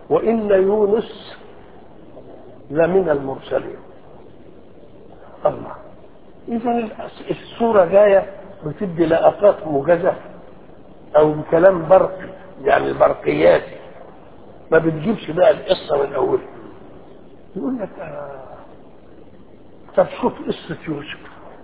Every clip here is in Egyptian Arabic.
وإن يونس لمن المرسلين الله إذا الصورة جاية بتدي لقطات موجزة أو بكلام برقي يعني برقياتي ما بتجيبش بقى القصة من أولها يقول لك آه طب شوف قصة يوسف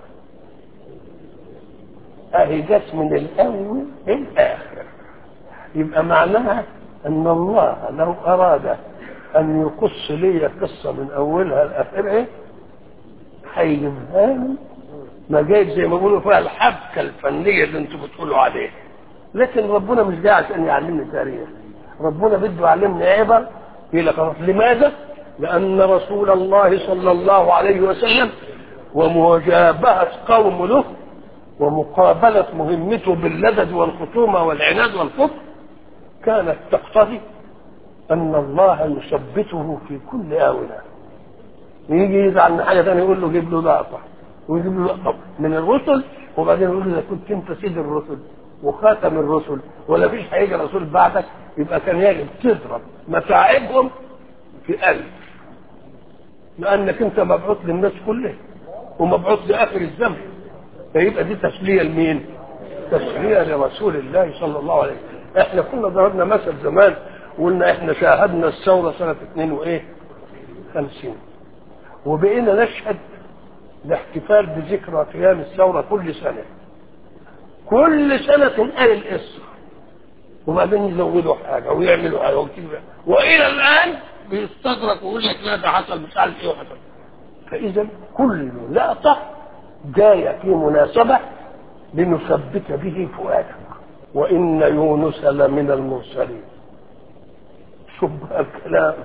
أهي جت من الأول للآخر يبقى معناها أن الله لو أراد أن يقص لي قصة من أولها لآخرها هيجيبها لي ما جايب زي ما بيقولوا فيها الحبكة الفنية اللي أنتم بتقولوا عليها لكن ربنا مش جاي عشان يعلمني تاريخ ربنا بده يعلمني عبر إلى قرار لماذا؟ لأن رسول الله صلى الله عليه وسلم ومجابهة قوم له ومقابلة مهمته باللدد والخصومة والعناد والكفر كانت تقتضي أن الله يثبته في كل آونة يجي يزعل من حاجة ثانية يقول له جيب له لقطة ويجيب له لقطة من الرسل وبعدين يقول له إذا كنت أنت سيد الرسل وخاتم الرسل ولا فيش هيجي رسول بعدك يبقى كان يجب تضرب متاعبهم في قلب لأنك أنت مبعوث للناس كلها ومبعوث لآخر الزمن فيبقى دي تسلية لمين؟ تسلية لرسول الله صلى الله عليه وسلم احنا كنا ضربنا مثل زمان وقلنا احنا شاهدنا الثورة سنة 2 وايه؟ 50 وبقينا نشهد الاحتفال بذكرى قيام الثورة كل سنة كل سنة تنقل القصة وبعدين يزودوا حاجة ويعملوا حاجة وكده وإلى الآن بيستدرك ويقول لك لا ده حصل مش عارف ايه وحصل فإذا كل لقطة جاية في مناسبة لنثبت به فؤادك وإن يونس لمن المرسلين شوف بقى الكلام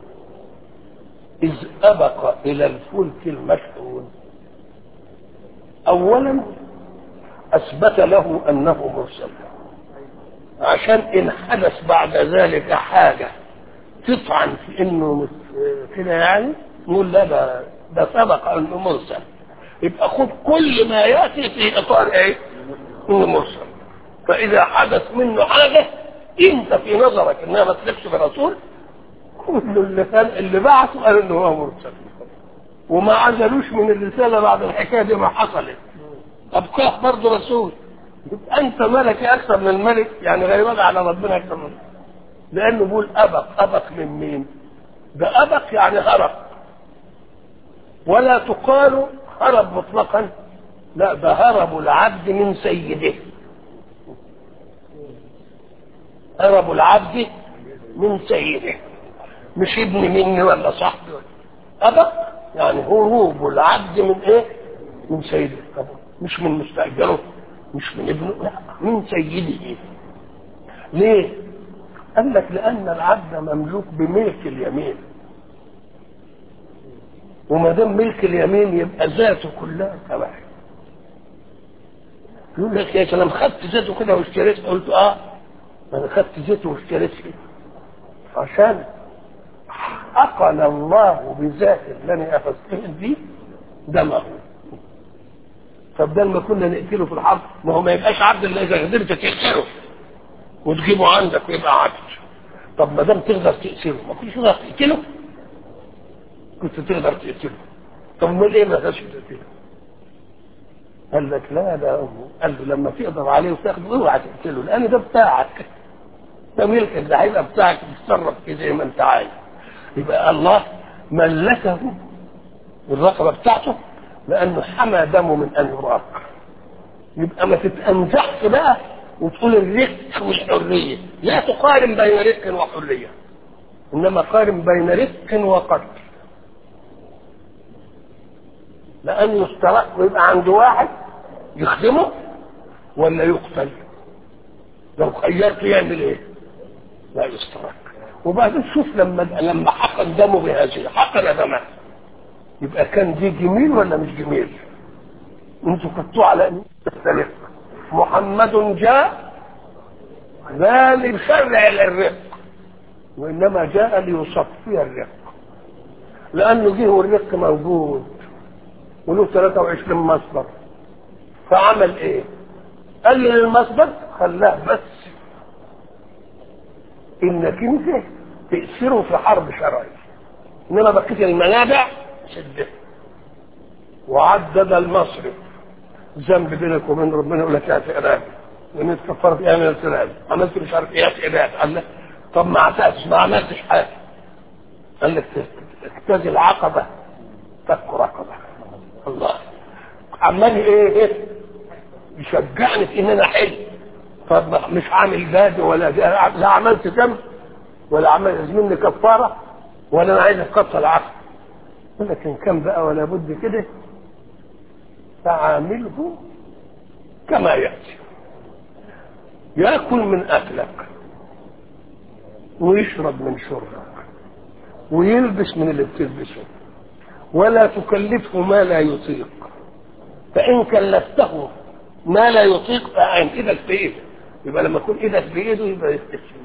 إذ أبق إلى الفلك المشحون أولا أثبت له أنه مرسل عشان إن حدث بعد ذلك حاجة تطعن في إنه كده يعني نقول لا ده ده سبق أنه مرسل يبقى خد كل ما يأتي في إطار إيه؟ إنه مرسل فإذا حدث منه حاجة أنت في نظرك إنها ما تلفش برسول كل اللي كان اللي بعثه قال إنه هو مرسل وما عزلوش من الرسالة بعد الحكاية دي ما حصلت أبقاه برضه رسول يبقى أنت ملكي أكثر من الملك يعني غيران على ربنا أكثر من لأنه بيقول أبق أبق من مين؟ ده أبق يعني هرب ولا تقال هرب مطلقا لا ده هرب العبد من سيده هرب العبد من سيده مش ابن مني ولا صاحبي ولا أبق يعني هروب العبد من ايه؟ من سيده مش من مستأجره مش من ابنه لا من سيده ليه؟ قال لك لأن العبد مملوك بملك اليمين وما دام ملك اليمين يبقى ذاته كلها تبعي يقول لك يا سلام خدت ذاته كده واشتريت قلت اه انا خدت ذاته واشتريت كده عشان أقل الله بذات اللي أنا أفسهم دي دمه فبدل ما كنا نقتله في الحرب ما هو ما يبقاش عبد الا اذا قدرت تقتله وتجيبه عندك ويبقى عبد طب ما دام تقدر تقتله ما كنتش تقدر تقتله كنت تقدر تقتله طب امال ايه ما تقدرش تقتله قال لك لا لا قال له لما تقدر عليه وتاخده اوعى تقتله لان ده بتاعك ده ملكك ده هيبقى بتاعك تتصرف فيه زي ما انت عايز يبقى الله ملكه الرقبه بتاعته لانه حمى دمه من ان يراق يبقى ما تتنزحش بقى وتقول الرق والحريه لا تقارن بين رق وحريه انما قارن بين رق وقتل لانه يسترق ويبقى عند واحد يخدمه ولا يقتل لو خيرت يعمل ايه لا يسترق وبعدين شوف لما لما حقن دمه بهذه حقن دمه يبقى كان دي جميل ولا مش جميل انتوا خدتوه على ان تختلف محمد جاء لا لشرع الرق وانما جاء ليصفي الرق لانه جه والرق موجود وله 23 مصدر فعمل ايه قال لي المصدر خلاه بس انك انت تأثره في حرب شرعي إنما بقية المنابع سدها وعدد المصرف ذنب بينك وبين ربنا يقول لك يا سئلان لان كفرت ايه من السئلان عملت مش عارف ايه يا سئلان قال لك طب ما عتقتش ما عملتش حاجه قال لك اجتاز العقبه فك رقبه الله عمال ايه ايه يشجعني في ان انا حل طب مش عامل بادي ولا لا عملت ذنب ولا عمل مني كفاره ولا انا عايز اكفر العقل لكن كم بقى ولا بد كده فعامله كما ياتي ياكل من اكلك ويشرب من شربك ويلبس من اللي بتلبسه ولا تكلفه ما لا يطيق فان كلفته ما لا يطيق فعين ايدك بايده يبقى لما يكون ايدك بايده يبقى يستسلم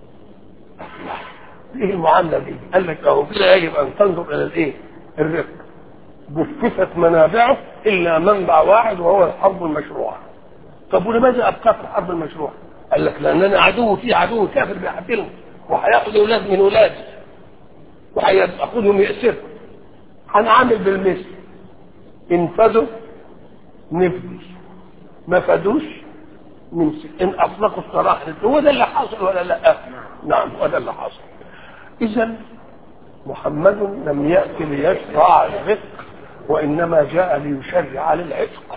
ايه المعامله دي؟ قال لك اهو كده يجب ان تنظر الى الايه؟ الرق جففت منابعه الا منبع واحد وهو الحرب المشروعه طب ولماذا ابقى في الحرب المشروعه؟ قال لك لان انا عدو في عدو كافر بيقتلهم وهياخد اولاد من اولادي وهياخدهم يأسرهم هنعامل بالمثل ان فادوا نفدي ما فادوش نمسك ان اطلقوا الصراحه هو ده اللي حاصل ولا لا؟ نعم هو ده اللي حاصل اذا محمد لم يأتي ليشرع الرزق وإنما جاء ليشرع للعتق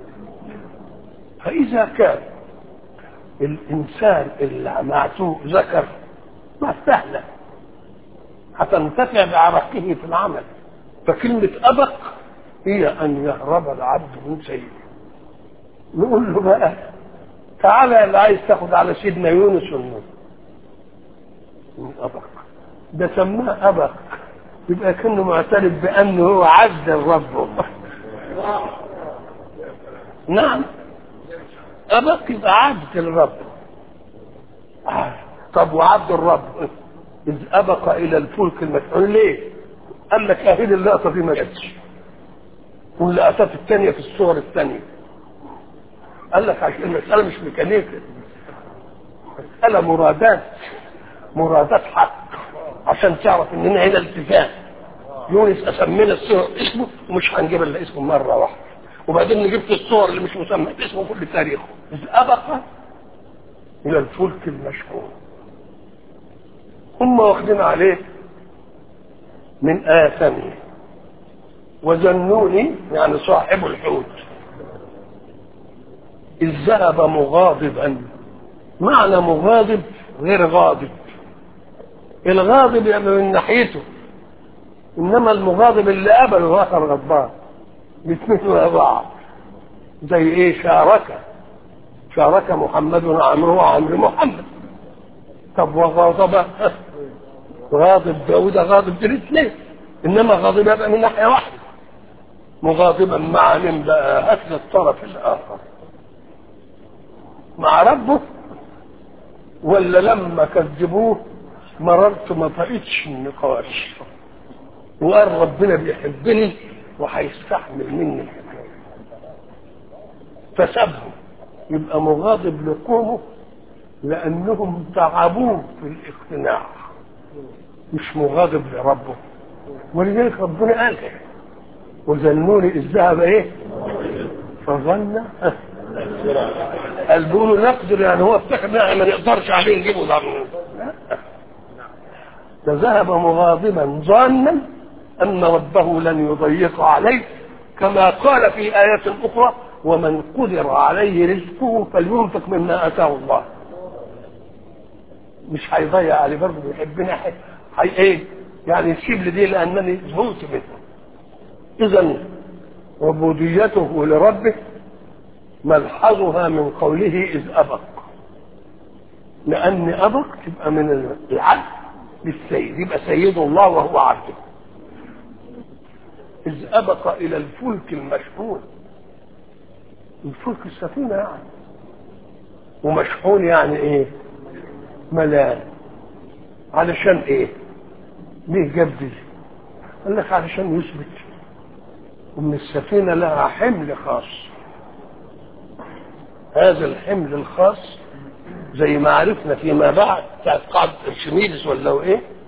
فإذا كان الإنسان اللي معتوه ذكر ما سهلة هتنتفع بعرقه في العمل فكلمة أبق هي أن يهرب العبد من سيده نقول له بقى تعالى اللي عايز تاخد على سيدنا يونس والنور من أبق ده سماه أبق يبقى كأنه معترف بأنه هو عبد الرب نعم أبق يبقى عبد الرب طب وعبد الرب إذ أبق إلى الفلك المسعول ليه؟ قال لك أهل اللقطة دي ما جاتش واللقطات الثانية في الصور الثانية قال لك عشان المسألة مش ميكانيكا مسألة مرادات مرادات حق عشان تعرف اننا هنا الاتفاق يونس اسمينا الصور اسمه ومش هنجيب الا اسمه مره واحده وبعدين نجيب في الصور اللي مش مسمى اسمه كل تاريخه اذ ابق الى الفلك المشحون هم واخدين عليه من آية ثانية وذنوني يعني صاحب الحوت إذ ذهب مغاضبا معنى مغاضب غير غاضب الغاضب يبقى من ناحيته انما المغاضب اللي قبله اخر غضبان بيتمثلوا بعض زي ايه شارك شارك محمد عمرو وعمرو محمد طب وغاضب غاضب داود غاضب الاثنين انما غاضب يبقى من ناحيه واحده مغاضبا مع من بقى هات الطرف الاخر مع ربه ولا لما كذبوه مررت ما طقتش النقاش وقال ربنا بيحبني وهيستحمل مني الحكايه فسابهم يبقى مغاضب لقومه لانهم تعبوه في الاقتناع مش مغاضب لربه ولذلك ربنا قال وذنوني اذ ذهب ايه فظن قال بيقولوا نقدر يعني هو افتكر ما نقدرش عليه نجيبه ضروري فذهب مغاضبا ظانا ان ربه لن يضيق عليه كما قال في آية أخرى ومن قدر عليه رزقه فلينفق مما آتاه الله مش هيضيع عليه برضه بيحبنا حي ايه يعني يسيب لي دي لانني زهقت منه اذا عبوديته لربه ملحظها من قوله اذ ابق لان ابق تبقى من العبد للسيد يبقى سيد الله وهو عبده اذ ابق الى الفلك المشحون الفلك السفينه يعني ومشحون يعني ايه ملان علشان ايه ليه جاب دي قال لك علشان يثبت ان السفينه لها حمل خاص هذا الحمل الخاص زي ما عرفنا فيما بعد بتاعت قاعدة ارشميدس ولا هو ايه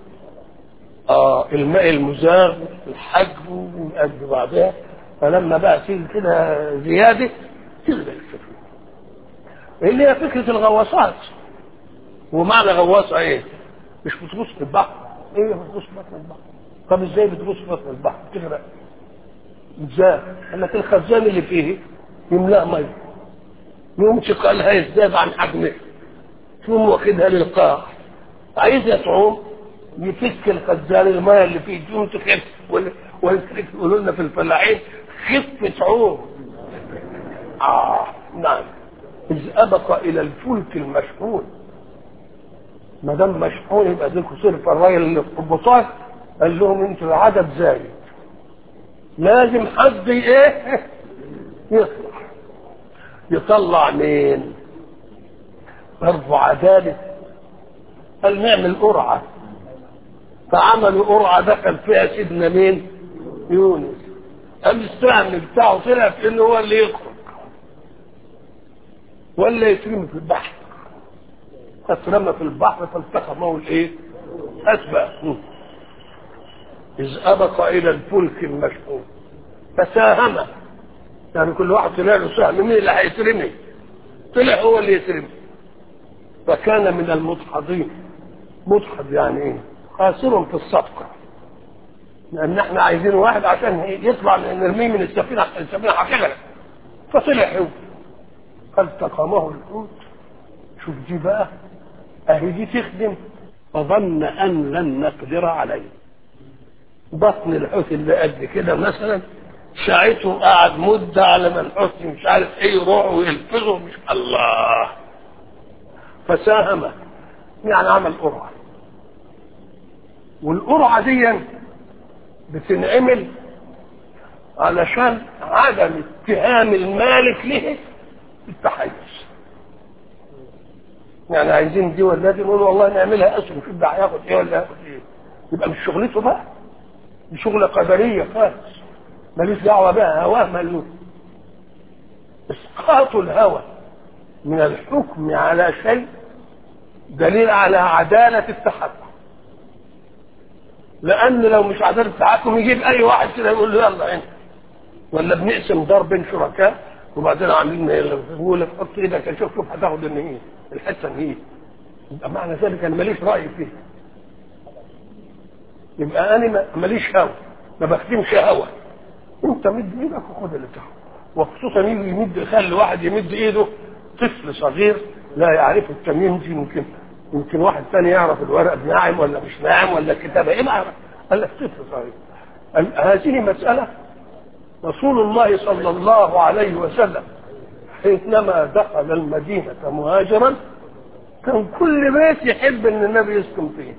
اه الماء المزاغ الحجم قد بعضها فلما بقى تيجي كده زياده تلغى السفينه اللي هي فكره الغواصات ومعنى غواصه ايه؟ مش بتغوص في البحر ايه بتغوص في بطن البحر طب ازاي بتغوص في بطن البحر؟ تغرق ازاي؟ قال لك الخزان اللي فيه يملأ ميه يوم ثقلها يزداد عن حجمه تقوم واخدها للقاع عايزها تعوم يفك الخزان الميه اللي فيه تقوم تخف ولذلك يقولوا لنا في الفلاحين خف تعوم اه نعم اذ ابق الى الفلك المشحون ما دام مشحون يبقى ديكوا صرف الراجل اللي في البطاق قال لهم انتوا العدد زايد لازم حد ايه يطلع يطلع مين برضه عدالة قال نعمل قرعة فعملوا قرعة دخل فيها سيدنا مين يونس قال السهم بتاعه طلع في انه هو اللي يخرج ولا يترمي في البحر اترمى في البحر فالتقمه الايه اسبق اذ ابق الى الفلك المشحون فساهم يعني كل واحد طلع له سهم مين اللي هيترمي طلع هو اللي يترمي فكان من المدحضين مدحض يعني ايه خاسر في الصفقه لان احنا عايزين واحد عشان يطلع نرميه من السفينه السفينه هتغرق فطلع هو فالتقمه الحوت شوف دي بقى اهي دي تخدم فظن ان لن نقدر عليه بطن الحوت اللي قد كده مثلا ساعته قعد مدة على ما الحوت مش عارف ايه يروح ويلفظه مش الله فساهم يعني عمل قرعة والقرعة دي بتنعمل علشان عدم اتهام المالك له بالتحيز يعني عايزين دي ولا دي نقول والله نعملها اسهم شوف ده هياخد ايه ولا هياخد ايه يبقى مش شغلته بقى دي شغله قدريه خالص ماليش دعوه بقى هواه ملوك اسقاط الهوى من الحكم على شيء دليل على عداله التحكم لان لو مش عداله التحكم يجيب اي واحد كده يقول له يلا انت ولا بنقسم دار بين شركاء وبعدين عاملين يقول لك حط ايدك شوف شوف هتاخد ان ايه الحته ان ايه يبقى معنى ذلك انا ماليش راي فيه يبقى انا ماليش هوى ما بخدمش هوى انت مد ايدك وخد اللي تاخده وخصوصا يجي يمد يخلي واحد يمد ايده طفل صغير لا يعرف التمييز يمكن يمكن واحد ثاني يعرف الورق ناعم ولا مش ناعم ولا الكتابه ايه ما يعرف قال لك طفل صغير هذه مساله رسول الله صلى الله عليه وسلم حينما دخل المدينة مهاجرا كان كل بيت يحب ان النبي يسكن فيه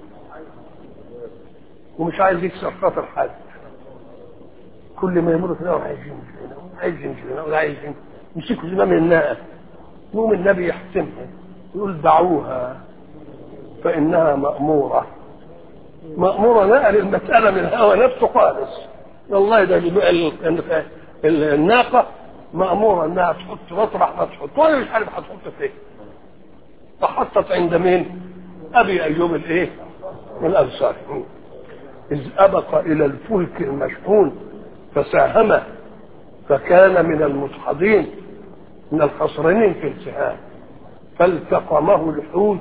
ومش عايز يكسر خاطر حد كل ما يمر كده عايز يمشي هنا عايز يمشي هنا ولا عايز يمشي يمسكوا زمام الناقة يقوم النبي يحسمها يقول دعوها فإنها مأمورة مأمورة نقل المسألة من الهوى نفسه خالص والله ده اللي الناقة مأمورة انها تحط مطرح ما تحط وانا مش عارف هتحط فين فحطت عند مين؟ ابي ايوب الايه؟ الانصاري اذ ابق الى الفلك المشحون فساهم فكان من المدحضين من الخسرانين في السهام فالتقمه الحوت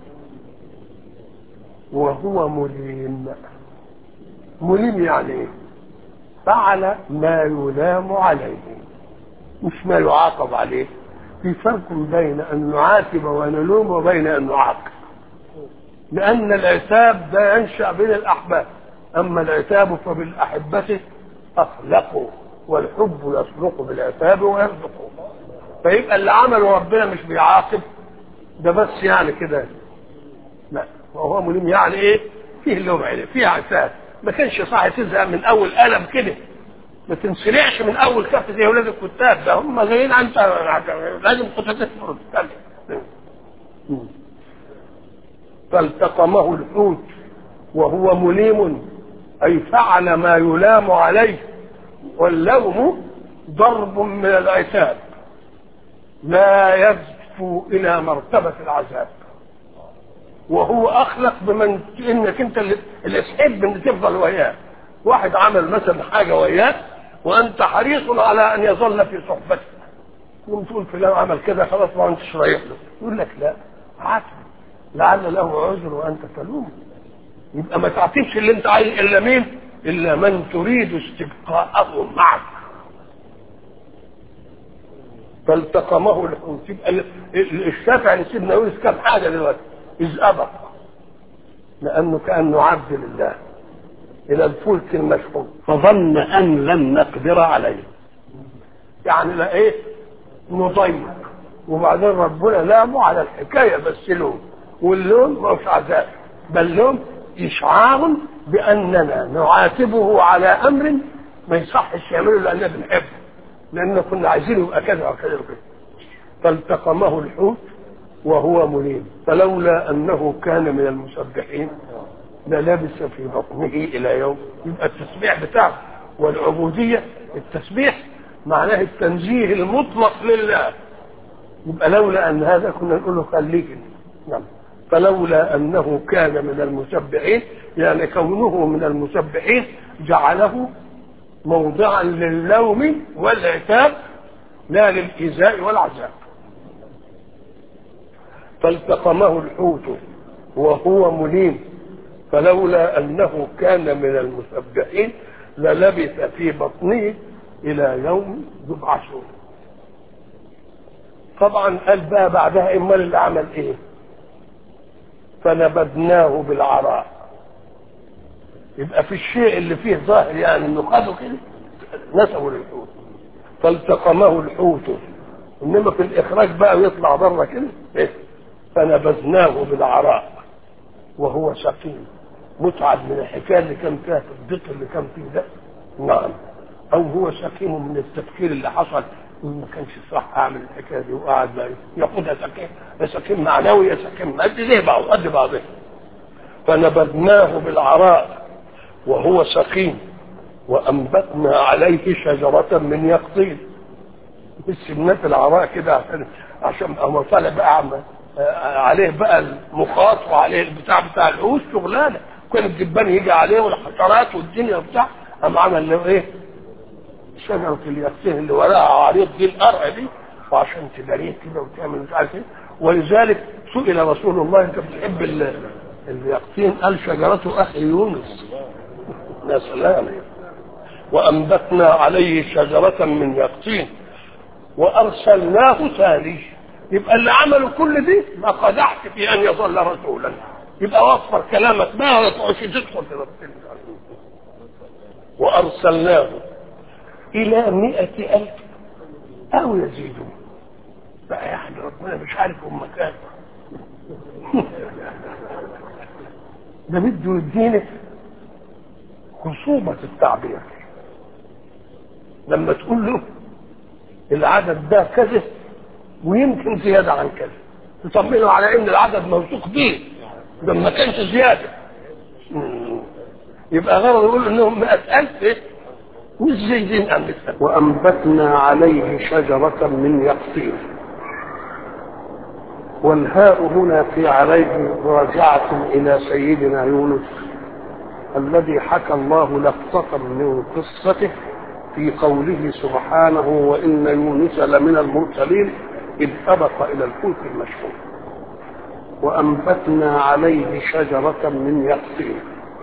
وهو مليم مليم يعني ايه؟ فعل ما يلام عليه مش ما يعاقب عليه في فرق بين ان نعاتب ونلوم وبين ان نعاقب لان العتاب ده ينشا بين الاحباب اما العتاب فبالاحبه اخلقوا والحب يصدق بالعتاب ويصدق فيبقى اللي عمله ربنا مش بيعاقب ده بس يعني كده لا وهو مليم يعني ايه فيه اللوم عليه فيه عتاب ما كانش صح تزهق من اول قلم كده ما تنسرعش من اول كف زي اولاد الكتاب ده هم جايين انت لازم كنت تسمع فالتقمه الحوت وهو مليم اي فعل ما يلام عليه واللوم ضرب من العتاب لا يزفو الى مرتبه العذاب وهو اخلق بمن انك انت اللي, اللي تحب ان تفضل وياه واحد عمل مثلا حاجه وياك وانت حريص على ان يظل في صحبتك يقوم تقول فلان عمل كده خلاص ما انتش رايح له يقول لك لا عاتب لعل له عذر وانت تلومه يبقى ما تعطيش اللي انت عايز الا مين الا من تريد استبقاءه معك فالتقمه الحوت يبقى الشافع لسيدنا يونس كم حاجه دلوقتي اذ ابق لانه كانه عبد لله الى الفلك المشحون فظن ان لن نقدر عليه يعني لا ايه نضيق وبعدين ربنا لامه على الحكايه بس لوم واللوم مش عذاب بل لوم اشعار باننا نعاتبه على امر ما يصحش يعمله لاننا بنحبه لان كنا عايزينه يبقى كذا وكذا وكذا فالتقمه الحوت وهو مليم فلولا انه كان من المسبحين للبس في بطنه الى يوم يبقى التسبيح بتاعه والعبوديه التسبيح معناه التنزيه المطلق لله يبقى لولا ان هذا كنا نقول له خليك نعم فلولا انه كان من المسبحين يعني كونه من المسبحين جعله موضعا للوم والعتاب لا للايذاء والعذاب فالتقمه الحوت وهو مليم فلولا انه كان من المسبحين للبث في بطنه الى يوم يبعثون طبعا قال بقى بعدها امال اللي عمل ايه فنبذناه بالعراء يبقى في الشيء اللي فيه ظاهر يعني انه خده كده نسبه للحوت فالتقمه الحوت انما في الاخراج بقى يطلع بره كده إيه؟ فنبذناه بالعراء وهو سقيم متعب من الحكايه اللي كان فيها في الضيق اللي كان فيه ده نعم او هو سقيم من التفكير اللي حصل ما كانش صح اعمل الحكايه دي وقعد بقى ياخدها سكين يا سكين معنوي يا سكين قد زي بعض قد بعضها فنبذناه بالعراء وهو سقيم وانبتنا عليه شجره من يقطين سمنات العراء كده عشان عشان اما طالع بقى عم عليه بقى المخاط وعليه البتاع بتاع العوش شغلانه كان الدبان يجي عليه والحشرات والدنيا وبتاع قام عمل له ايه؟ شجرة اليقطين اللي وراها عريض دي القرع دي وعشان تداريه كده وتعمل مش عارف ايه ولذلك سئل رسول الله انت بتحب اليقطين قال شجرته اخي يونس يا سلام وانبتنا عليه شجرة من يقطين وارسلناه ثاني يبقى اللي عملوا كل دي ما قدحت في ان يظل رسولا يبقى وفر كلامك ما ولا تقعدش تدخل في رسول وارسلناه الى مئة الف او يزيدون بقى يعني ربنا مش عارف هم كام ده بده يدينا خصوبة التعبير لما تقول له العدد ده كذا ويمكن زيادة عن كذا تطمنه على ان العدد موثوق به ده ما كانش زيادة يبقى غرض يقول انهم مئة ألف إيه؟ مش زايدين عن مثل وأنبتنا عليه شجرة من يقطين والهاء هنا في عليه راجعة إلى سيدنا يونس الذي حكى الله لقطة من قصته في قوله سبحانه وإن يونس لمن المرسلين إذ أبق إلى الفلك المشحون وأنبتنا عليه شجرة من يقطين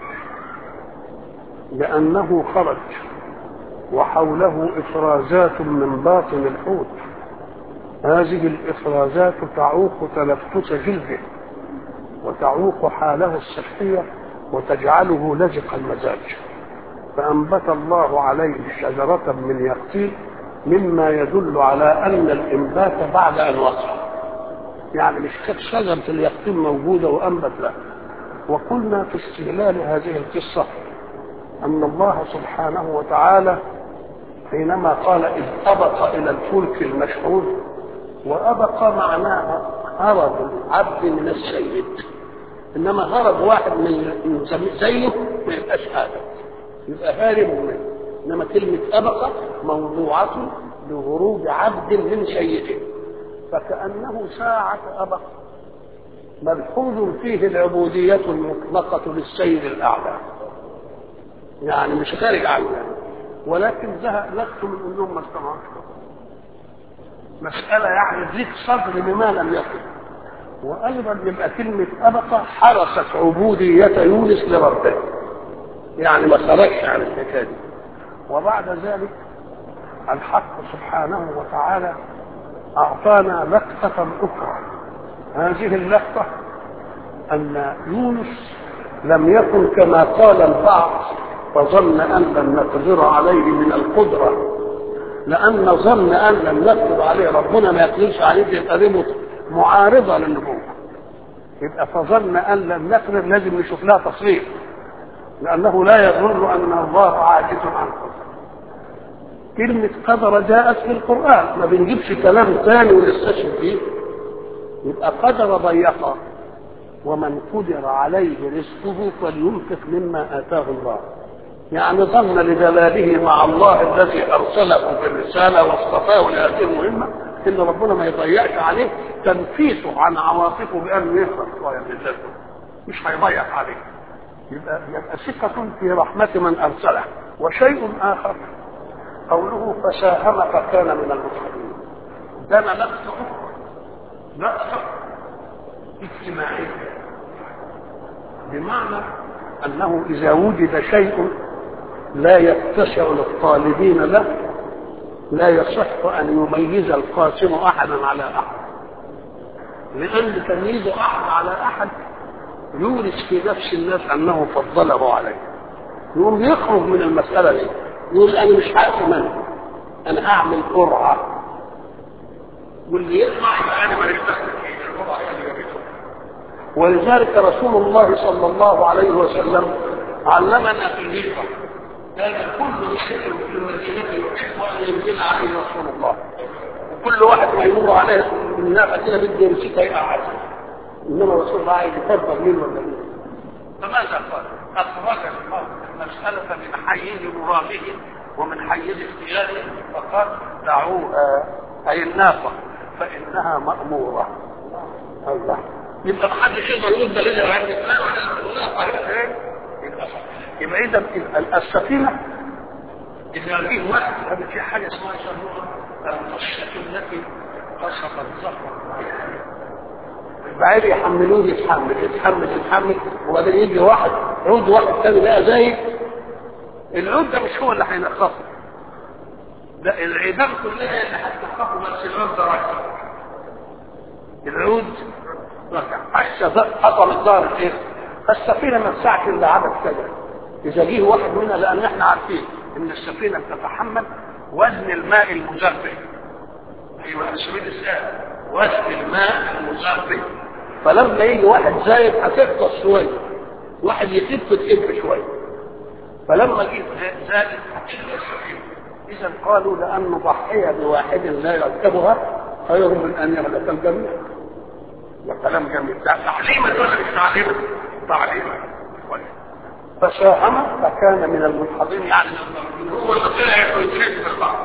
لأنه خرج وحوله إفرازات من باطن الحوت هذه الإفرازات تعوق تنفس جلده وتعوق حاله الصحية وتجعله لزق المزاج فأنبت الله عليه شجرة من يقطين مما يدل على أن الإنبات بعد أن وقع يعني مش كانت شجرة اليقطين موجودة وأنبت لا وقلنا في استهلال هذه القصة أن الله سبحانه وتعالى حينما قال إذ أبق إلى الفلك المشحون وأبق معناها هرب العبد من السيد إنما هرب واحد من زيه ما يبقاش هذا يبقى هارب منه إنما كلمة أبق موضوعة لهروب عبد من سيده فكأنه ساعة أبق ملحوظ فيه العبودية المطلقة للسيد الأعلى يعني مش خارج عنه يعني. ولكن زهق نفسه من انهم ما استمعوش مسألة يعني ضيق صدر بما لم يكن وأيضا يبقى كلمة أبقى حرست عبودية يونس لربه يعني ما خرجش عن الحكاية دي وبعد ذلك الحق سبحانه وتعالى أعطانا لقطة أخرى هذه اللقطة أن يونس لم يكن كما قال البعض فظن أن لم نقدر عليه من القدرة لأن ظن أن لم نقدر عليه ربنا ما يقدرش عليه يبقى دي معارضة للنبوة يبقى فظن أن لم نقدر لازم نشوف لها تصريف لأنه لا يظن أن الله عاجز عن قدر كلمة قدر جاءت في القرآن ما بنجيبش كلام ثاني ونستشهد فيه يبقى قدر ضيقا ومن قدر عليه رزقه فلينفق مما آتاه الله يعني ظن لجلاله مع الله الذي ارسله بالرساله واصطفاه لهذه المهمه ان ربنا ما يضيعش عليه تنفيسه عن عواطفه بانه يخلق شويه من ذاته مش هيضيع عليه يبقى يبقى ثقة في رحمة من أرسله وشيء آخر قوله فساهم فكان من المسلمين ده نقص نقص اجتماعي بمعنى أنه إذا وجد شيء لا يتسع للطالبين له لا يصح ان يميز القاسم احدا على احد لان تمييز احد على احد يورث في نفس الناس انه فضله عليه يقوم يخرج من المساله دي يقول انا مش هقسم انا انا اعمل قرعه واللي يطلع يبقى انا ماليش دخل فيه القرعه هي اللي جابته ولذلك رسول الله صلى الله عليه وسلم علمنا في الهجره كان كل شيء في المدينة يحب أن ينزل عليه رسول الله كل واحد ما يمر عليه من نافة كده بده يمسكها يقعد إنما رسول الله عايز يفضل مين ولا مين فماذا قال؟ أخرج المسألة من حيز مراده ومن حيز اختياره فقال دعوها أي الناقة فإنها مأمورة الله يبقى محدش يقدر يقول دليل عن الإسلام يبقى يبقى اذا السفينه اذا فيه وقت هذا في حاجه اسمها يسموها القشه التي قصفت ظهر بعيد يحملوه يتحمل يتحمل يتحمل وبعدين يجي واحد عود واحد تاني بقى زي العود ده مش هو اللي هينقصه ده العباد كلها اللي هتنقصه بس العود ده ركع العود ركع قشه قطمت ظهر ايه السفينه ما تسعش الا عدد كذا اذا جه واحد منا لان احنا عارفين ان السفينه بتتحمل وزن الماء المزربه ايوه اسمه السؤال وزن الماء المزربه فلما يجي واحد زايد هتغطس شويه واحد يخف تخف شويه فلما جه زائد هتغطس السفينه اذا قالوا لان نضحي بواحد لا يركبها خير من ان يغلق الجميع وكلام جميل تعليما ولا مش تعليما تعليما فساهم فكان من المنحضرين يعني هو اللي طلع ويترك في البحر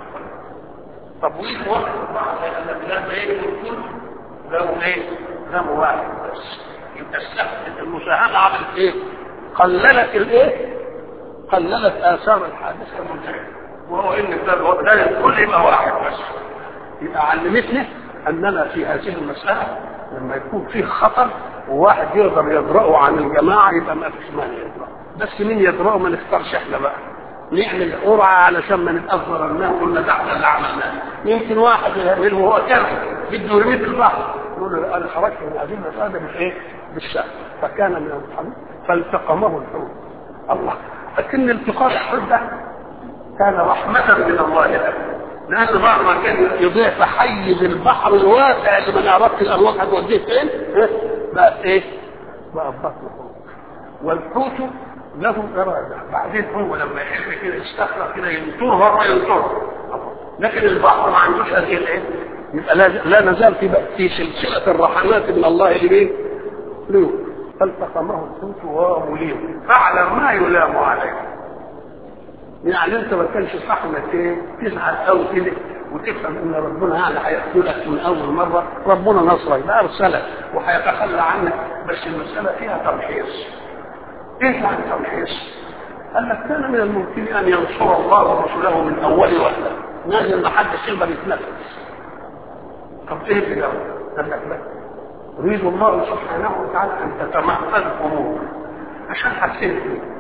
طب وين وقت البحر لان البلاد ايه الكل له ايه له واحد بس يبقى السهم المساهمه عملت ايه قللت الايه قللت اثار الحادثه المنتهيه وهو ان البلاد الكل يبقى واحد بس يبقى علمتنا اننا في هذه المساله لما يكون فيه خطر وواحد يقدر يدرأه عن الجماعة يبقى ما فيش مانع يدرأه بس مين يدرأه ما نختارش احنا بقى نعمل قرعة علشان ما نتأثر الناس قلنا ده احنا اللي عملناه يمكن واحد يعمله هو كان بده يرميه في البحر يقول له انا خرجت من هذه المسألة مش ايه بالشأن فكان من المحمد فالتقمه الحوت الله لكن التقاط الحوت ده كان رحمة من الله له لأن بعض ما كان يضيع في حيز البحر الواسع اللي ما نعرفش الأمواج هتوديه فين بقى إيه؟ بقى بطن والحوت له إرادة بعدين هو لما يحب كده يستخرج كده ينطره هو ينطره لكن البحر ما عندوش هذه الإيه؟ يبقى لا, لا نزال في في سلسلة الرحمات من الله لمين؟ له فالتقمه الحوت وهو مليم فعل ما يلام عليه يعني انت ما كانش صح انك ايه تزعل قوي كده وتفهم ان ربنا يعني هيقتلك من اول مره ربنا نصرك ده ارسلك وهيتخلى عنك بس المساله فيها تمحيص ايه يعني تمحيص؟ قال لك كان من الممكن ان ينصر الله رسوله من اول وهله نازل ما حدش يقدر يتنفس طب ايه اللي جاب؟ قال لك لا يريد الله سبحانه وتعالى ان تتمهل الامور عشان حاجتين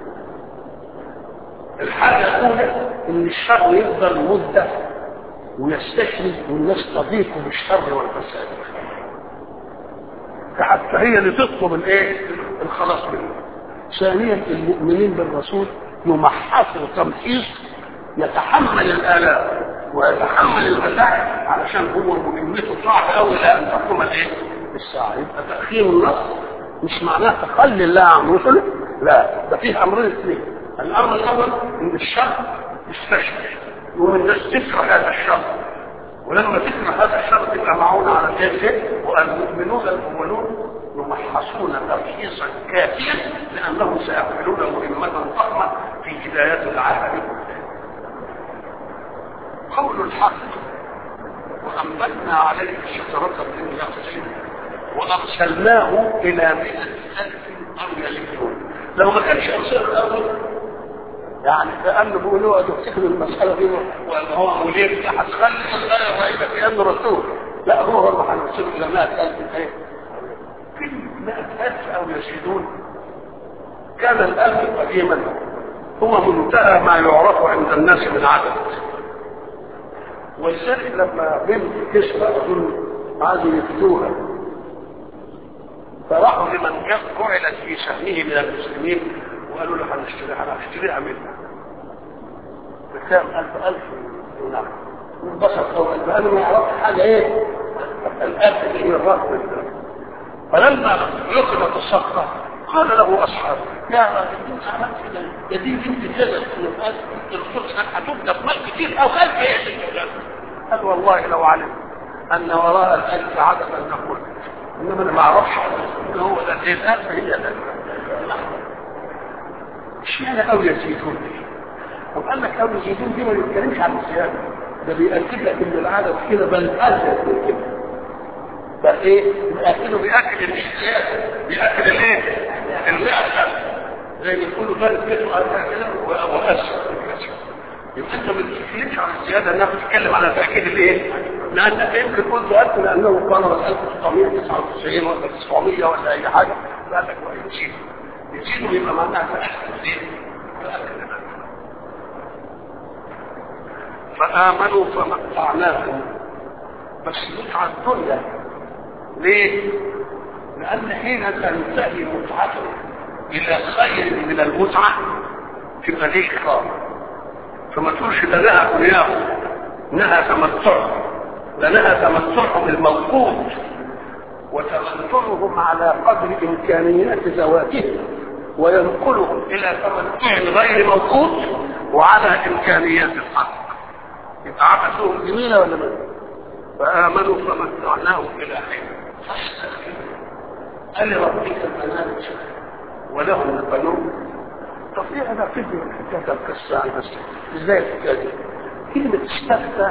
الحاجه الاولى ان الشر يفضل مده ويستشرد والناس تضيق بالشر والفساد فحتى هي اللي تطلب الايه الخلاص منه ثانيا المؤمنين بالرسول يمحصوا تمحيص يتحمل الالام ويتحمل المتاعب علشان هو مهمته صعبه قوي لان تقوم الايه الساعه يبقى تاخير النصر مش معناه تخلي الله عن رسله لا ده فيه امرين اثنين الامر الاول ان الشر يستشرد ومن الناس تكره هذا الشر ولما تكره هذا الشر تبقى معونه على كيف والمؤمنون الاولون يمحصون تمحيصا كافيا لانهم سيحملون مهمه ضخمه في هدايه العالم قول الحق وانبتنا عليه شجره من يقطين وارسلناه الى مئة الف او يزيدون لو ما كانش ارسل الاول يعني كانه بيقولوا تفتكروا المساله دي وهو مدير هتخلي المساله بعيده في انه رسول لا هو برضه هنرسله الى 100000 ايه كلمه 100000 او يزيدون كان الالف قديما هو منتهى ما يعرف عند الناس من عدد ولذلك لما بنت كسرى اظن عادوا يفتوها فراحوا لمن جعلت في سهمه من المسلمين وقالوا له هنشتريها هنشتريها منها بكام ألف ألف دينار انبسط هو قالوا ما يعرفش حاجة ايه الألف دي من الرقم فلما لقمت الصخرة قال له أصحابه يا راجل انت عملت كده يا دي بنت كذا الرسول هتبدا في مال كتير او ألف ايه قال والله لو علم ان وراء الألف عددا نقول انما انا ما اعرفش ان هو ده الألف هي ده اشمعنى او يزيدون وقال لك او يزيدون دي ما بيتكلمش عن الزياده ده بيأكد لك ان العدد كده بل ازيد من كده بل ايه بيأكده بيأكد الزياده بيأكد الايه المئة زي ما يقولوا ثالث كده واسف يبقى انت ما بتتكلمش عن الزياده انها بتتكلم على تاكيد الايه؟ لانك يمكن قلت ألف لانه قال 1999 ولا 900 ولا اي حاجه قال لك يزيد يزيد يبقى معناها تاكد الايه؟ تاكد فامنوا فمتعناهم بس متعه الدنيا ليه؟ لان حين تنتهي متعته الى خير من المتعه تبقى ليه كرامه فما تقولش ده لها دنياه انها تمتع ده لها تمتع بالموقوت وتمتعهم على قدر امكانيات ذواتهم وينقلهم الى تمتع غير موقوت وعلى امكانيات الحق يبقى عبثهم جميله ولا لا؟ فامنوا فمتعناهم الى حين قال ربك المنام ولهم البنون طب ايه انا فيديو الحكايه القصه عن نفسي ازاي الحكايه دي؟ كلمه استفتى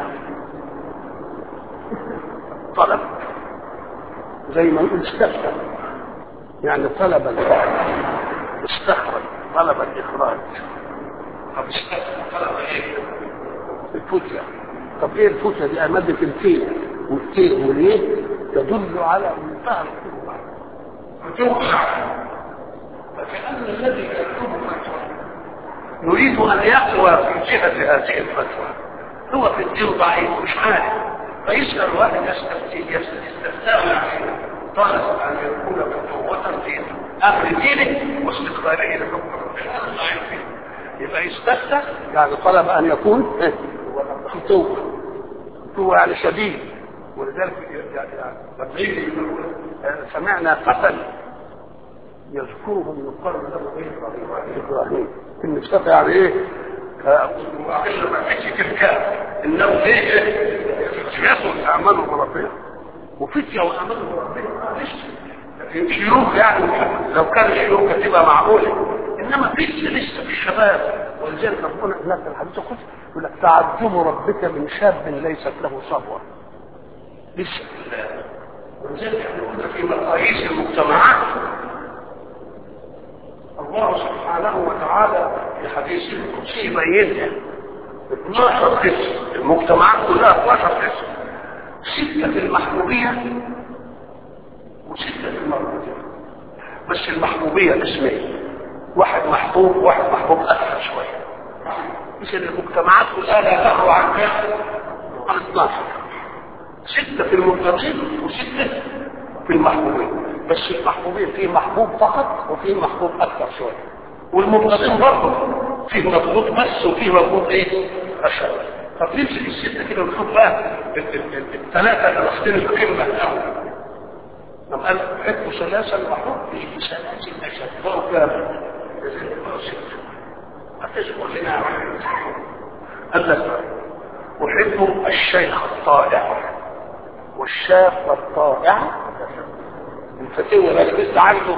طلب زي ما نقول استفتى يعني طلب الفعل استخرج طلب الاخراج طب استفتى طلب ايه؟ الفتية طب ايه الفتية دي مادة التين والتين واليه تدل على منتهى القوة فتوقع فكأن الذي يكتب فتوى يريد أن يقوى في جهة هذه الفتوى هو في الدين ضعيف مش عارف فيسأل واحد يستفتي يستفتاه طالب أن يكون فتوة في أمر دينه واستقباله لحكم يبقى يستفتى يعني طلب أن يكون فتوة فتوة يعني شديد ولذلك يعني سمعنا فتى يذكرهم يقال له ايه ابراهيم ان افتتح يعني ايه واقل ما فيش تلك انه ايه فتية امنوا بربهم وفتية وامنوا بربهم شيوخ يعني لو كان الشيوخ تبقى معقوله انما لسه لسه في الشباب ولذلك ربنا هناك في الحديث القدسي يقول لك تعجب ربك من شاب ليست له صبوه لسه في الله ولذلك احنا قلنا في مقاييس المجتمعات الله سبحانه وتعالى في حديث القدسي يبينها 12 قسم المجتمعات كلها 12 قسم ستة في المحبوبية وستة في المربوطية بس المحبوبية قسمين واحد محبوب واحد محبوب أكثر شوية مش المجتمعات كلها لا تخلو عن كام؟ عن 12 ستة في المتقين وستة في المحبوبين بس المحبوبين فيه محبوب فقط وفيه محبوب أكثر شوية والمبغضين برضه فيه مبغوض بس وفيه مبغوض ايه؟ أشد طب نمسك الستة كده ونشوف بقى الثلاثة اللي واخدين القمة الأول لما قال حب ثلاثة المحبوب في ثلاثة أشد بقوا كام؟ هتذكر لنا قال لك أحب الشيخ الطائع والشاب الطائع الفتوى بالك لسه عنده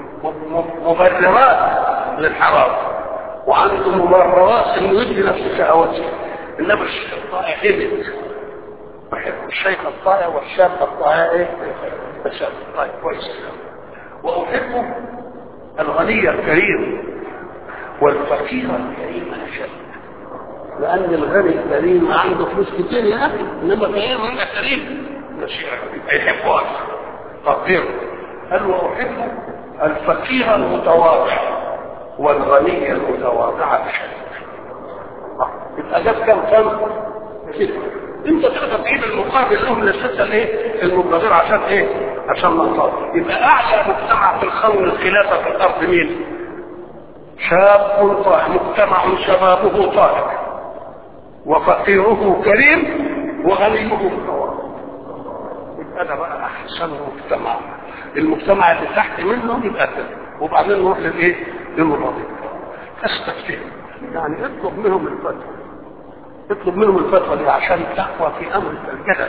مبررات للحرام وعنده مبررات انه يدي نفسه شهواته انما الشيخ الطائع هبط بحب الشيخ الطائع والشاب الطائع ايه؟ الشاب طيب كويس واحب الغني الكريم والفقير الكريم اشد لان الغني الكريم عنده فلوس كتير يا اخي انما الفقير هنا كريم يحبه اكثر تقديره قال واحب الفقير المتواضع والغني المتواضع اشد يبقى جاب كم كم كده انت تقدر تجيب المقابل لهم للسته الايه المبادره عشان ايه عشان نصاب يبقى اعلى مجتمع في الخون الخلافه في الارض مين شاب طائع مجتمع شبابه طائع وفقيره كريم وغنيه متواضع يبقى ده بقى احسن مجتمع المجتمع اللي تحت منه يبقى كده وبعدين نروح للايه للمراضي استفتهم يعني اطلب منهم الفتوى اطلب منهم الفتوى دي عشان تقوى في امر الجدل